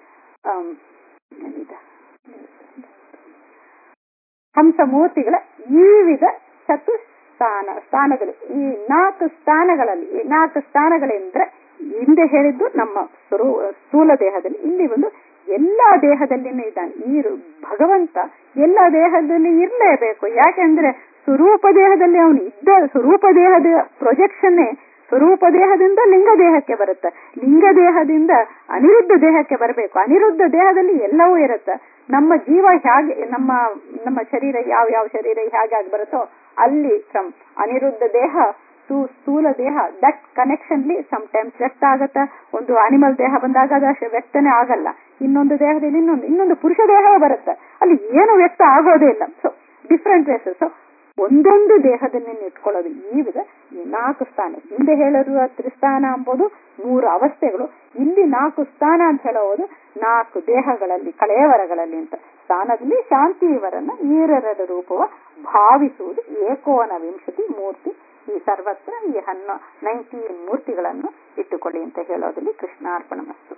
ಹಂಸ ಮೂರ್ತಿಗಳ ಈ ವಿಧ ಚತು ಸ್ಥಾನ ಸ್ಥಾನಗಳು ಈ ನಾಲ್ಕು ಸ್ಥಾನಗಳಲ್ಲಿ ಈ ನಾಲ್ಕು ಸ್ಥಾನಗಳೆಂದ್ರೆ ಹಿಂದೆ ಹೇಳಿದ್ದು ನಮ್ಮ ಸ್ವರೂ ಸ್ಥೂಲ ದೇಹದಲ್ಲಿ ಇಲ್ಲಿ ಒಂದು ಎಲ್ಲಾ ದೇಹದಲ್ಲಿನೂ ಇದ್ದಾನೆ ಈ ಭಗವಂತ ಎಲ್ಲ ದೇಹದಲ್ಲಿ ಇರಲೇಬೇಕು ಯಾಕೆಂದ್ರೆ ಸ್ವರೂಪ ದೇಹದಲ್ಲಿ ಅವನು ಇದ್ದ ಸ್ವರೂಪ ದೇಹದ ಪ್ರೊಜೆಕ್ಷನ್ನೇ ಸ್ವರೂಪ ದೇಹದಿಂದ ಲಿಂಗ ದೇಹಕ್ಕೆ ಬರುತ್ತೆ ಲಿಂಗ ದೇಹದಿಂದ ಅನಿರುದ್ಧ ದೇಹಕ್ಕೆ ಬರಬೇಕು ಅನಿರುದ್ಧ ದೇಹದಲ್ಲಿ ಎಲ್ಲವೂ ಇರುತ್ತೆ ನಮ್ಮ ಜೀವ ಹೇಗೆ ನಮ್ಮ ನಮ್ಮ ಶರೀರ ಯಾವ ಯಾವ ಶರೀರ ಹೇಗಾಗಿ ಬರುತ್ತೋ ಅಲ್ಲಿ ಫ್ರಮ್ ಅನಿರುದ್ಧ ದೇಹ ಟು ಸ್ಥೂಲ ದೇಹ ದಟ್ ಕನೆಕ್ಷನ್ಲಿ ಸಮ್ ಟೈಮ್ಸ್ ವ್ಯಕ್ತ ಆಗತ್ತ ಒಂದು ಅನಿಮಲ್ ದೇಹ ಬಂದಾಗ ಅದು ವ್ಯಕ್ತನೇ ಆಗಲ್ಲ ಇನ್ನೊಂದು ದೇಹದಲ್ಲಿ ಇನ್ನೊಂದು ಇನ್ನೊಂದು ಪುರುಷ ದೇಹ ಬರುತ್ತೆ ಅಲ್ಲಿ ಏನು ವ್ಯಕ್ತ ಆಗೋದೇ ಇಲ್ಲ ಸೊ ಡಿಫ್ರೆಂಟ್ ವೇಸಸ್ ಸೊ ಒಂದೊಂದು ದೇಹದಲ್ಲಿ ಇಟ್ಕೊಳ್ಳೋದು ಈ ವಿಧ ಈ ನಾಲ್ಕು ಸ್ಥಾನ ಹಿಂದೆ ಹೇಳಿರುವ ತ್ರಿಸ್ಥಾನ ಎಂಬುದು ಮೂರು ಅವಸ್ಥೆಗಳು ಇಲ್ಲಿ ನಾಲ್ಕು ಸ್ಥಾನ ಅಂತ ಹೇಳೋದು ನಾಲ್ಕು ದೇಹಗಳಲ್ಲಿ ಕಳೆಯವರಗಳಲ್ಲಿ ಅಂತ ಸ್ಥಾನದಲ್ಲಿ ಶಾಂತಿಯವರನ್ನ ಈರರ ರೂಪವ ಭಾವಿಸುವುದು ಏಕೋನ ವಿಂಶತಿ ಮೂರ್ತಿ ಈ ಸರ್ವತ್ರ ಈ ಹನ್ನ ನೈನ್ಟೀನ್ ಮೂರ್ತಿಗಳನ್ನು ಇಟ್ಟುಕೊಳ್ಳಿ ಅಂತ ಹೇಳೋದಲ್ಲಿ ಕೃಷ್ಣಾರ್ಪಣ ಮಸ್ತು